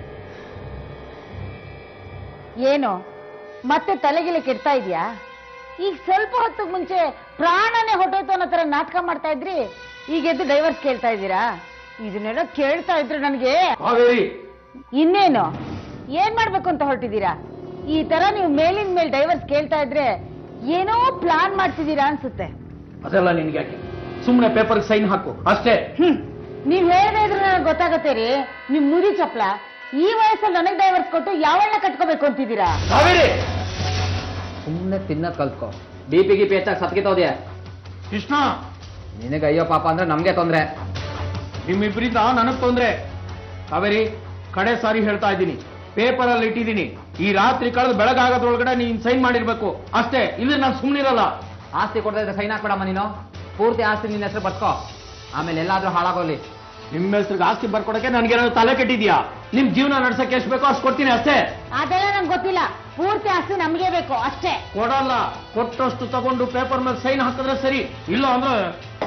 ಏನು ಮತ್ತೆ ತಲೆಗಿಲೆ ಕೆಡ್ತಾ ಇದೆಯಾ ಈಗ ಸ್ವಲ್ಪ ಹೊತ್ತು ಮುಂಚೆ ಪ್ರಾಣನೇ ಹೊಟ್ಟೋಯ್ತು ಅನ್ನೋ ತರ ನಾಟಕ ಮಾಡ್ತಾ ಇದ್ರಿ ಈಗ ಎದ್ದು ಡೈವರ್ಸ್ ಕೇಳ್ತಾ ಇದ್ದೀರಾ ಇದನ್ನೆಲ್ಲ ಕೇಳ್ತಾ ಇದ್ರೆ ನನಗೆ ಕಾವೇರಿ ಇನ್ನೇನು ಏನ್ ಮಾಡ್ಬೇಕು ಅಂತ ಹೊರಟಿದ್ದೀರಾ ಈ ತರ ನೀವು ಮೇಲಿನ ಮೇಲೆ ಡೈವರ್ಸ್ ಕೇಳ್ತಾ ಇದ್ರೆ ಏನೋ ಪ್ಲಾನ್ ಮಾಡ್ತಿದ್ದೀರಾ ಅನ್ಸುತ್ತೆ ಅದೆಲ್ಲ ನಿನ್ಗೆ ಯಾಕೆ ಸುಮ್ಮನೆ ಪೇಪರ್ಗೆ ಸೈನ್ ಹಾಕು ಅಷ್ಟೇ ಹ್ಮ್ ನೀವ್ ಹೇಳದೇ ಇದ್ರೆ ನನಗೆ ಗೊತ್ತಾಗತ್ತೆ ರೀ ನಿಮ್ ಮುದಿ ಚಪ್ಲ ಈ ವಯಸ್ಸಲ್ಲಿ ನನಗೆ ಡೈವರ್ಸ್ ಕೊಟ್ಟು ಯಾವಣ್ಣ ಕಟ್ಕೋಬೇಕು ಅಂತಿದ್ದೀರಾ ಕಾವೇರಿ ಸುಮ್ಮನೆ ತಿನ್ನೋದ್ ಕಲ್ತ್ಕೋ ಬಿ ಪಿ ಗಿ ಪಿ ಹೆಚ್ಚಾಗಿ ಸತ್ಕಿತೋದ್ಯಾ ಕೃಷ್ಣ ನಿನಗೆ ಅಯ್ಯೋ ಪಾಪ ಅಂದ್ರೆ ನಮ್ಗೆ ತೊಂದ್ರೆ ನಿಮ್ಮಿಬ್ಬರಿಂದ ನನಗ್ ತೊಂದ್ರೆ ಕಾವೇರಿ ಕಡೆ ಸಾರಿ ಹೇಳ್ತಾ ಇದ್ದೀನಿ ಪೇಪರ್ ಅಲ್ಲಿ ಇಟ್ಟಿದ್ದೀನಿ ಈ ರಾತ್ರಿ ಕಳೆದು ಬೆಳಗಾಗೋದ್ರೊಳಗಡೆ ನೀನ್ ಸೈನ್ ಮಾಡಿರ್ಬೇಕು ಅಷ್ಟೇ ಇಲ್ಲಿ ನಾನು ಸುಮ್ಮನಿರಲ್ಲ ಆಸ್ತಿ ಕೊಡದೇ ಇದ್ರೆ ಸೈನ್ ಹಾಕ್ಬೇಡಮ್ಮ ನೀನು ಪೂರ್ತಿ ಆಸ್ತಿ ನಿನ್ನ ಹೆಸರು ಬರ್ಕೋ ಆಮೇಲೆ ಎಲ್ಲಾದ್ರೂ ಹಾಳಾಗೋಲಿ ನಿಮ್ಮ ಹೆಸರಿಗೆ ಆಸ್ತಿ ಬರ್ಕೊಡಕ್ಕೆ ನನಗೇನಾದ್ರು ತಲೆ ಕೆಟ್ಟಿದ್ಯಾ ನಿಮ್ ಜೀವನ ನಡ್ಸಕ್ಕೆ ಎಷ್ಟು ಬೇಕೋ ಅಷ್ಟು ಕೊಡ್ತೀನಿ ಅಷ್ಟೇ ಅದೆಲ್ಲ ನಂಗೆ ಗೊತ್ತಿಲ್ಲ ಪೂರ್ತಿ ಆಸ್ತಿ ನಮಗೆ ಬೇಕು ಅಷ್ಟೇ ಕೊಡಲ್ಲ ಕೊಟ್ಟಷ್ಟು ತಗೊಂಡು ಪೇಪರ್ ಮೇಲೆ ಸೈನ್ ಹಾಕಿದ್ರೆ ಸರಿ ಇಲ್ಲ ಅಂದ್ರೆ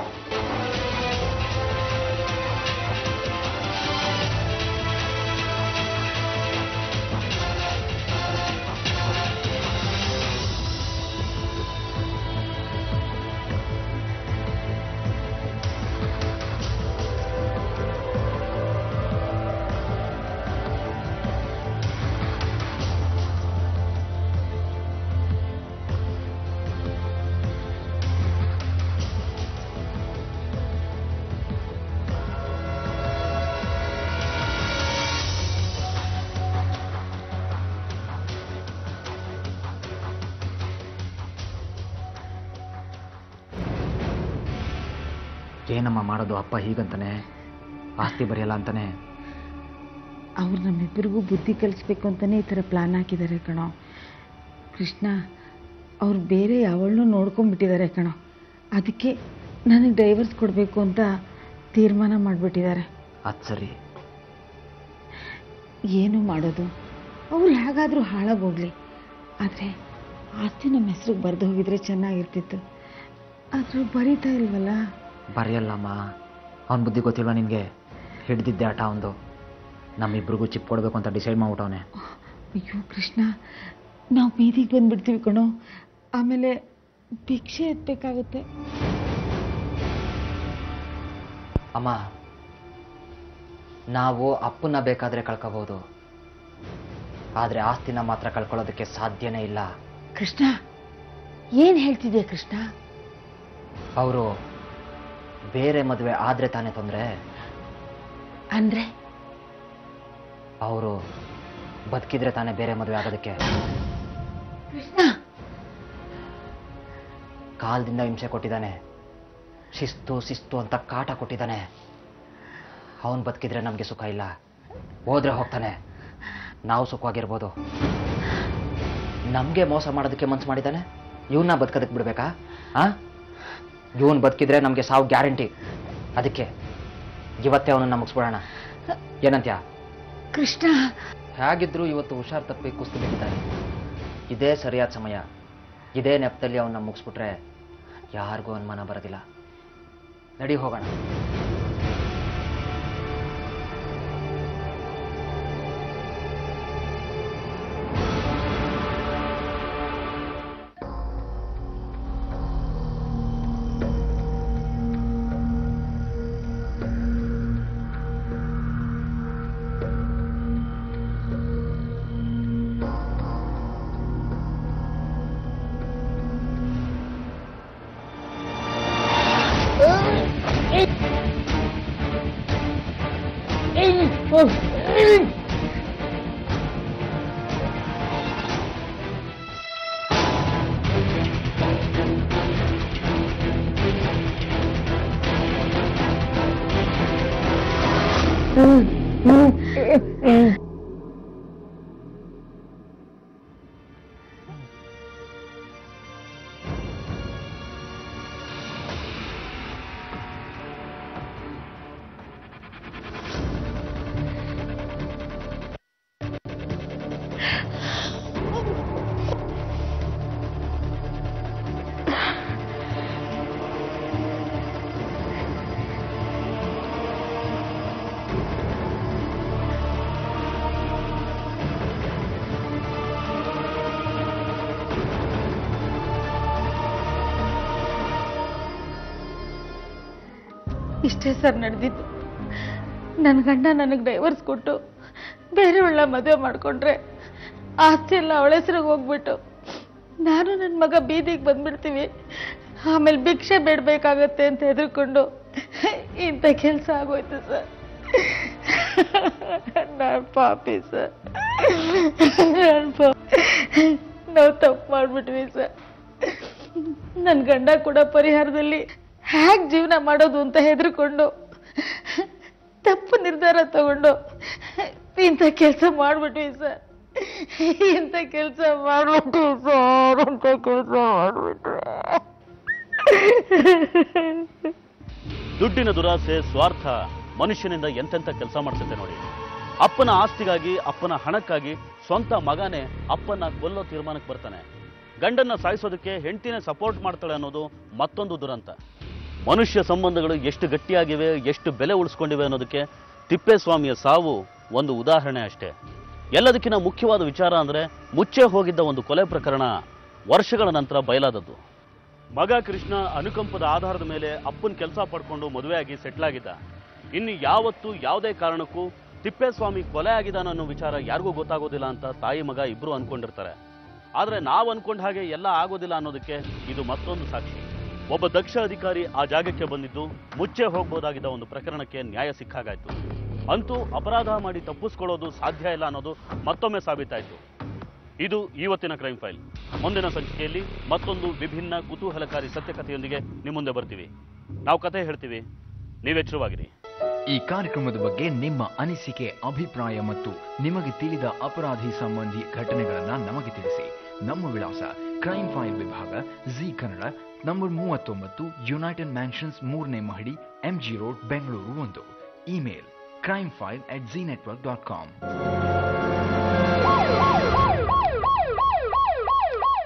ಏನಮ್ಮ ಮಾಡೋದು ಅಪ್ಪ ಹೀಗಂತಾನೆ ಆಸ್ತಿ ಬರೆಯಲ್ಲ ಅಂತಾನೆ ಅವ್ರು ನಮ್ಮಿಬ್ಬರಿಗೂ ಬುದ್ಧಿ ಕಲಿಸ್ಬೇಕು ಅಂತಾನೆ ಈ ಥರ ಪ್ಲಾನ್ ಹಾಕಿದ್ದಾರೆ ಕಣೋ ಕೃಷ್ಣ ಅವ್ರು ಬೇರೆ ಯಾವಳನ್ನೂ ನೋಡ್ಕೊಂಡ್ಬಿಟ್ಟಿದ್ದಾರೆ ಕಣೋ ಅದಕ್ಕೆ ನನಗೆ ಡೈವರ್ಸ್ ಕೊಡಬೇಕು ಅಂತ ತೀರ್ಮಾನ ಮಾಡಿಬಿಟ್ಟಿದ್ದಾರೆ ಅದು ಸರಿ ಏನು ಮಾಡೋದು ಅವ್ರು ಹೇಗಾದರೂ ಹಾಳಾಗೋಗ್ಲಿ ಆದರೆ ಆಸ್ತಿ ನಮ್ಮ ಹೆಸ್ರಿಗೆ ಬರೆದು ಹೋಗಿದ್ರೆ ಚೆನ್ನಾಗಿರ್ತಿತ್ತು ಆದ್ರೆ ಬರೀತಾ ಇಲ್ವಲ್ಲ ಬರೆಯಲ್ಲಮ್ಮ ಅವನ ಬುದ್ಧಿ ಗೊತ್ತಿಲ್ವಾ ನಿನಗೆ ಹಿಡ್ದಿದ್ದೆ ಆಟ ಒಂದು ನಮ್ಮಿಬ್ರಿಗೂ ಚಿಪ್ ಕೊಡಬೇಕು ಅಂತ ಡಿಸೈಡ್ ಮಾಡ್ಬಿಟ್ಟವನೆ ಅಯ್ಯೋ ಕೃಷ್ಣ ನಾವು ಬೀದಿಗೆ ಬಂದ್ಬಿಡ್ತೀವಿ ಕಣೋ ಆಮೇಲೆ ಭಿಕ್ಷೆ ಎತ್ತಬೇಕಾಗುತ್ತೆ ಅಮ್ಮ ನಾವು ಅಪ್ಪನ್ನ ಬೇಕಾದ್ರೆ ಕಳ್ಕೋಬಹುದು ಆದರೆ ಆಸ್ತಿನ ಮಾತ್ರ ಕಳ್ಕೊಳ್ಳೋದಕ್ಕೆ ಸಾಧ್ಯನೇ ಇಲ್ಲ ಕೃಷ್ಣ ಏನ್ ಹೇಳ್ತಿದ್ಯಾ ಕೃಷ್ಣ ಅವರು ಬೇರೆ ಮದುವೆ ಆದ್ರೆ ತಾನೇ ತೊಂದರೆ ಅಂದ್ರೆ ಅವರು ಬದುಕಿದ್ರೆ ತಾನೇ ಬೇರೆ ಮದುವೆ ಆಗೋದಕ್ಕೆ ಕೃಷ್ಣ ಕಾಲದಿಂದ ಹಿಂಸೆ ಕೊಟ್ಟಿದ್ದಾನೆ ಶಿಸ್ತು ಶಿಸ್ತು ಅಂತ ಕಾಟ ಕೊಟ್ಟಿದ್ದಾನೆ ಅವನು ಬದುಕಿದ್ರೆ ನಮಗೆ ಸುಖ ಇಲ್ಲ ಹೋದ್ರೆ ಹೋಗ್ತಾನೆ ನಾವು ಸುಖವಾಗಿರ್ಬೋದು ನಮಗೆ ಮೋಸ ಮಾಡೋದಕ್ಕೆ ಮನ್ಸು ಮಾಡಿದ್ದಾನೆ ಇವನ್ನ ಬದುಕೋದಕ್ಕೆ ಬಿಡ್ಬೇಕಾ ಆ ಇವನ್ ಬದುಕಿದ್ರೆ ನಮಗೆ ಸಾವು ಗ್ಯಾರಂಟಿ ಅದಕ್ಕೆ ಇವತ್ತೇ ಅವನನ್ನ ಮುಗಿಸ್ಬಿಡೋಣ ಏನಂತ್ಯ ಕೃಷ್ಣ ಹೇಗಿದ್ರು ಇವತ್ತು ಹುಷಾರ್ ತಪ್ಪಿ ಕುಸ್ತು ಬಿಟ್ಟಿದ್ದಾನೆ ಇದೇ ಸರಿಯಾದ ಸಮಯ ಇದೇ ನೆಪದಲ್ಲಿ ಅವನ್ನ ಮುಗಿಸ್ಬಿಟ್ರೆ ಯಾರಿಗೂ ಅನುಮಾನ ಬರೋದಿಲ್ಲ ನಡಿ ಹೋಗೋಣ ಇಷ್ಟೇ ಸರ್ ನಡೆದಿದ್ದು ನನ್ನ ಗಂಡ ನನಗೆ ಡೈವರ್ಸ್ ಕೊಟ್ಟು ಬೇರೆ ಒಳ್ಳೆ ಮದುವೆ ಮಾಡಿಕೊಂಡ್ರೆ ಆಸ್ತಿ ಎಲ್ಲ ಅವಳ ಹೆಸ್ರಿಗೆ ಹೋಗ್ಬಿಟ್ಟು ನಾನು ನನ್ನ ಮಗ ಬೀದಿಗೆ ಬಂದ್ಬಿಡ್ತೀವಿ ಆಮೇಲೆ ಭಿಕ್ಷೆ ಬೇಡಬೇಕಾಗತ್ತೆ ಅಂತ ಹೆದರ್ಕೊಂಡು ಇಂಥ ಕೆಲಸ ಆಗೋಯ್ತು ಸರ್ ನಾನು ಪಾಪಿ ಸರ್ ನಾನ್ ಪಾಪಿ. ನಾವು ತಪ್ಪು ಮಾಡ್ಬಿಟ್ವಿ ಸರ್ ನನ್ನ ಗಂಡ ಕೂಡ ಪರಿಹಾರದಲ್ಲಿ ಹ್ಯಾಕ್ ಜೀವನ ಮಾಡೋದು ಅಂತ ಹೆದರ್ಕೊಂಡು ತಪ್ಪು ನಿರ್ಧಾರ ತಗೊಂಡು ಇಂಥ ಕೆಲಸ ಮಾಡ್ಬಿಟ್ವಿ ಸರ್ ಇಂಥ ಕೆಲಸ ಮಾಡ್ಬಿಟ್ವಿ ಸರ್ ಇಂಥ ಕೆಲಸ ಮಾಡ್ಬಿಟ್ರೆ ದುಡ್ಡಿನ ದುರಾಸೆ ಸ್ವಾರ್ಥ ಮನುಷ್ಯನಿಂದ ಎಂತೆಂಥ ಕೆಲಸ ಮಾಡಿಸುತ್ತೆ ನೋಡಿ ಅಪ್ಪನ ಆಸ್ತಿಗಾಗಿ ಅಪ್ಪನ ಹಣಕ್ಕಾಗಿ ಸ್ವಂತ ಮಗನೇ ಅಪ್ಪನ ಕೊಲ್ಲೋ ತೀರ್ಮಾನಕ್ಕೆ ಬರ್ತಾನೆ ಗಂಡನ್ನ ಸಾಯಿಸೋದಕ್ಕೆ ಹೆಂಡತಿನೇ ಸಪೋರ್ಟ್ ಮಾಡ್ತಾಳೆ ಅನ್ನೋದು ಮತ್ತೊಂದು ದುರಂತ ಮನುಷ್ಯ ಸಂಬಂಧಗಳು ಎಷ್ಟು ಗಟ್ಟಿಯಾಗಿವೆ ಎಷ್ಟು ಬೆಲೆ ಉಳಿಸ್ಕೊಂಡಿವೆ ಅನ್ನೋದಕ್ಕೆ ತಿಪ್ಪೇಸ್ವಾಮಿಯ ಸಾವು ಒಂದು ಉದಾಹರಣೆ ಅಷ್ಟೇ ಎಲ್ಲದಕ್ಕಿಂತ ಮುಖ್ಯವಾದ ವಿಚಾರ ಅಂದರೆ ಮುಚ್ಚೆ ಹೋಗಿದ್ದ ಒಂದು ಕೊಲೆ ಪ್ರಕರಣ ವರ್ಷಗಳ ನಂತರ ಬಯಲಾದದ್ದು ಮಗ ಕೃಷ್ಣ ಅನುಕಂಪದ ಆಧಾರದ ಮೇಲೆ ಅಪ್ಪನ ಕೆಲಸ ಪಡ್ಕೊಂಡು ಮದುವೆಯಾಗಿ ಸೆಟ್ಲ್ ಆಗಿದ್ದ ಇನ್ನು ಯಾವತ್ತೂ ಯಾವುದೇ ಕಾರಣಕ್ಕೂ ತಿಪ್ಪೇಸ್ವಾಮಿ ಕೊಲೆ ಆಗಿದ್ದಾನ ಅನ್ನೋ ವಿಚಾರ ಯಾರಿಗೂ ಗೊತ್ತಾಗೋದಿಲ್ಲ ಅಂತ ತಾಯಿ ಮಗ ಇಬ್ರು ಅನ್ಕೊಂಡಿರ್ತಾರೆ ಆದ್ರೆ ನಾವು ಅನ್ಕೊಂಡ ಹಾಗೆ ಎಲ್ಲ ಆಗೋದಿಲ್ಲ ಅನ್ನೋದಕ್ಕೆ ಇದು ಮತ್ತೊಂದು ಸಾಕ್ಷಿ ಒಬ್ಬ ದಕ್ಷ ಅಧಿಕಾರಿ ಆ ಜಾಗಕ್ಕೆ ಬಂದಿದ್ದು ಮುಚ್ಚೆ ಹೋಗ್ಬೋದಾಗಿದ್ದ ಒಂದು ಪ್ರಕರಣಕ್ಕೆ ನ್ಯಾಯ ಸಿಕ್ಕಾಗಾಯ್ತು ಅಂತೂ ಅಪರಾಧ ಮಾಡಿ ತಪ್ಪಿಸ್ಕೊಳ್ಳೋದು ಸಾಧ್ಯ ಇಲ್ಲ ಅನ್ನೋದು ಮತ್ತೊಮ್ಮೆ ಸಾಬೀತಾಯ್ತು ಇದು ಇವತ್ತಿನ ಕ್ರೈಮ್ ಫೈಲ್ ಮುಂದಿನ ಸಂಚಿಕೆಯಲ್ಲಿ ಮತ್ತೊಂದು ವಿಭಿನ್ನ ಕುತೂಹಲಕಾರಿ ಸತ್ಯಕಥೆಯೊಂದಿಗೆ ನಿಮ್ಮ ಮುಂದೆ ಬರ್ತೀವಿ ನಾವು ಕಥೆ ಹೇಳ್ತೀವಿ ನೀವೆಚ್ಚರವಾಗಿರಿ ಈ ಕಾರ್ಯಕ್ರಮದ ಬಗ್ಗೆ ನಿಮ್ಮ ಅನಿಸಿಕೆ ಅಭಿಪ್ರಾಯ ಮತ್ತು ನಿಮಗೆ ತಿಳಿದ ಅಪರಾಧಿ ಸಂಬಂಧಿ ಘಟನೆಗಳನ್ನ ನಮಗೆ ತಿಳಿಸಿ ನಮ್ಮ ವಿಳಾಸ ಕ್ರೈಮ್ ಫೈಲ್ ವಿಭಾಗ ಜಿ ಕನ್ನಡ ನಂಬರ್ ಮೂವತ್ತೊಂಬತ್ತು ಯುನೈಟೆಡ್ ಮ್ಯಾನ್ಷನ್ಸ್ ಮೂರನೇ ಮಹಡಿ ಎಂಜಿ ರೋಡ್ ಬೆಂಗಳೂರು ಒಂದು email crime file at Zee network dot com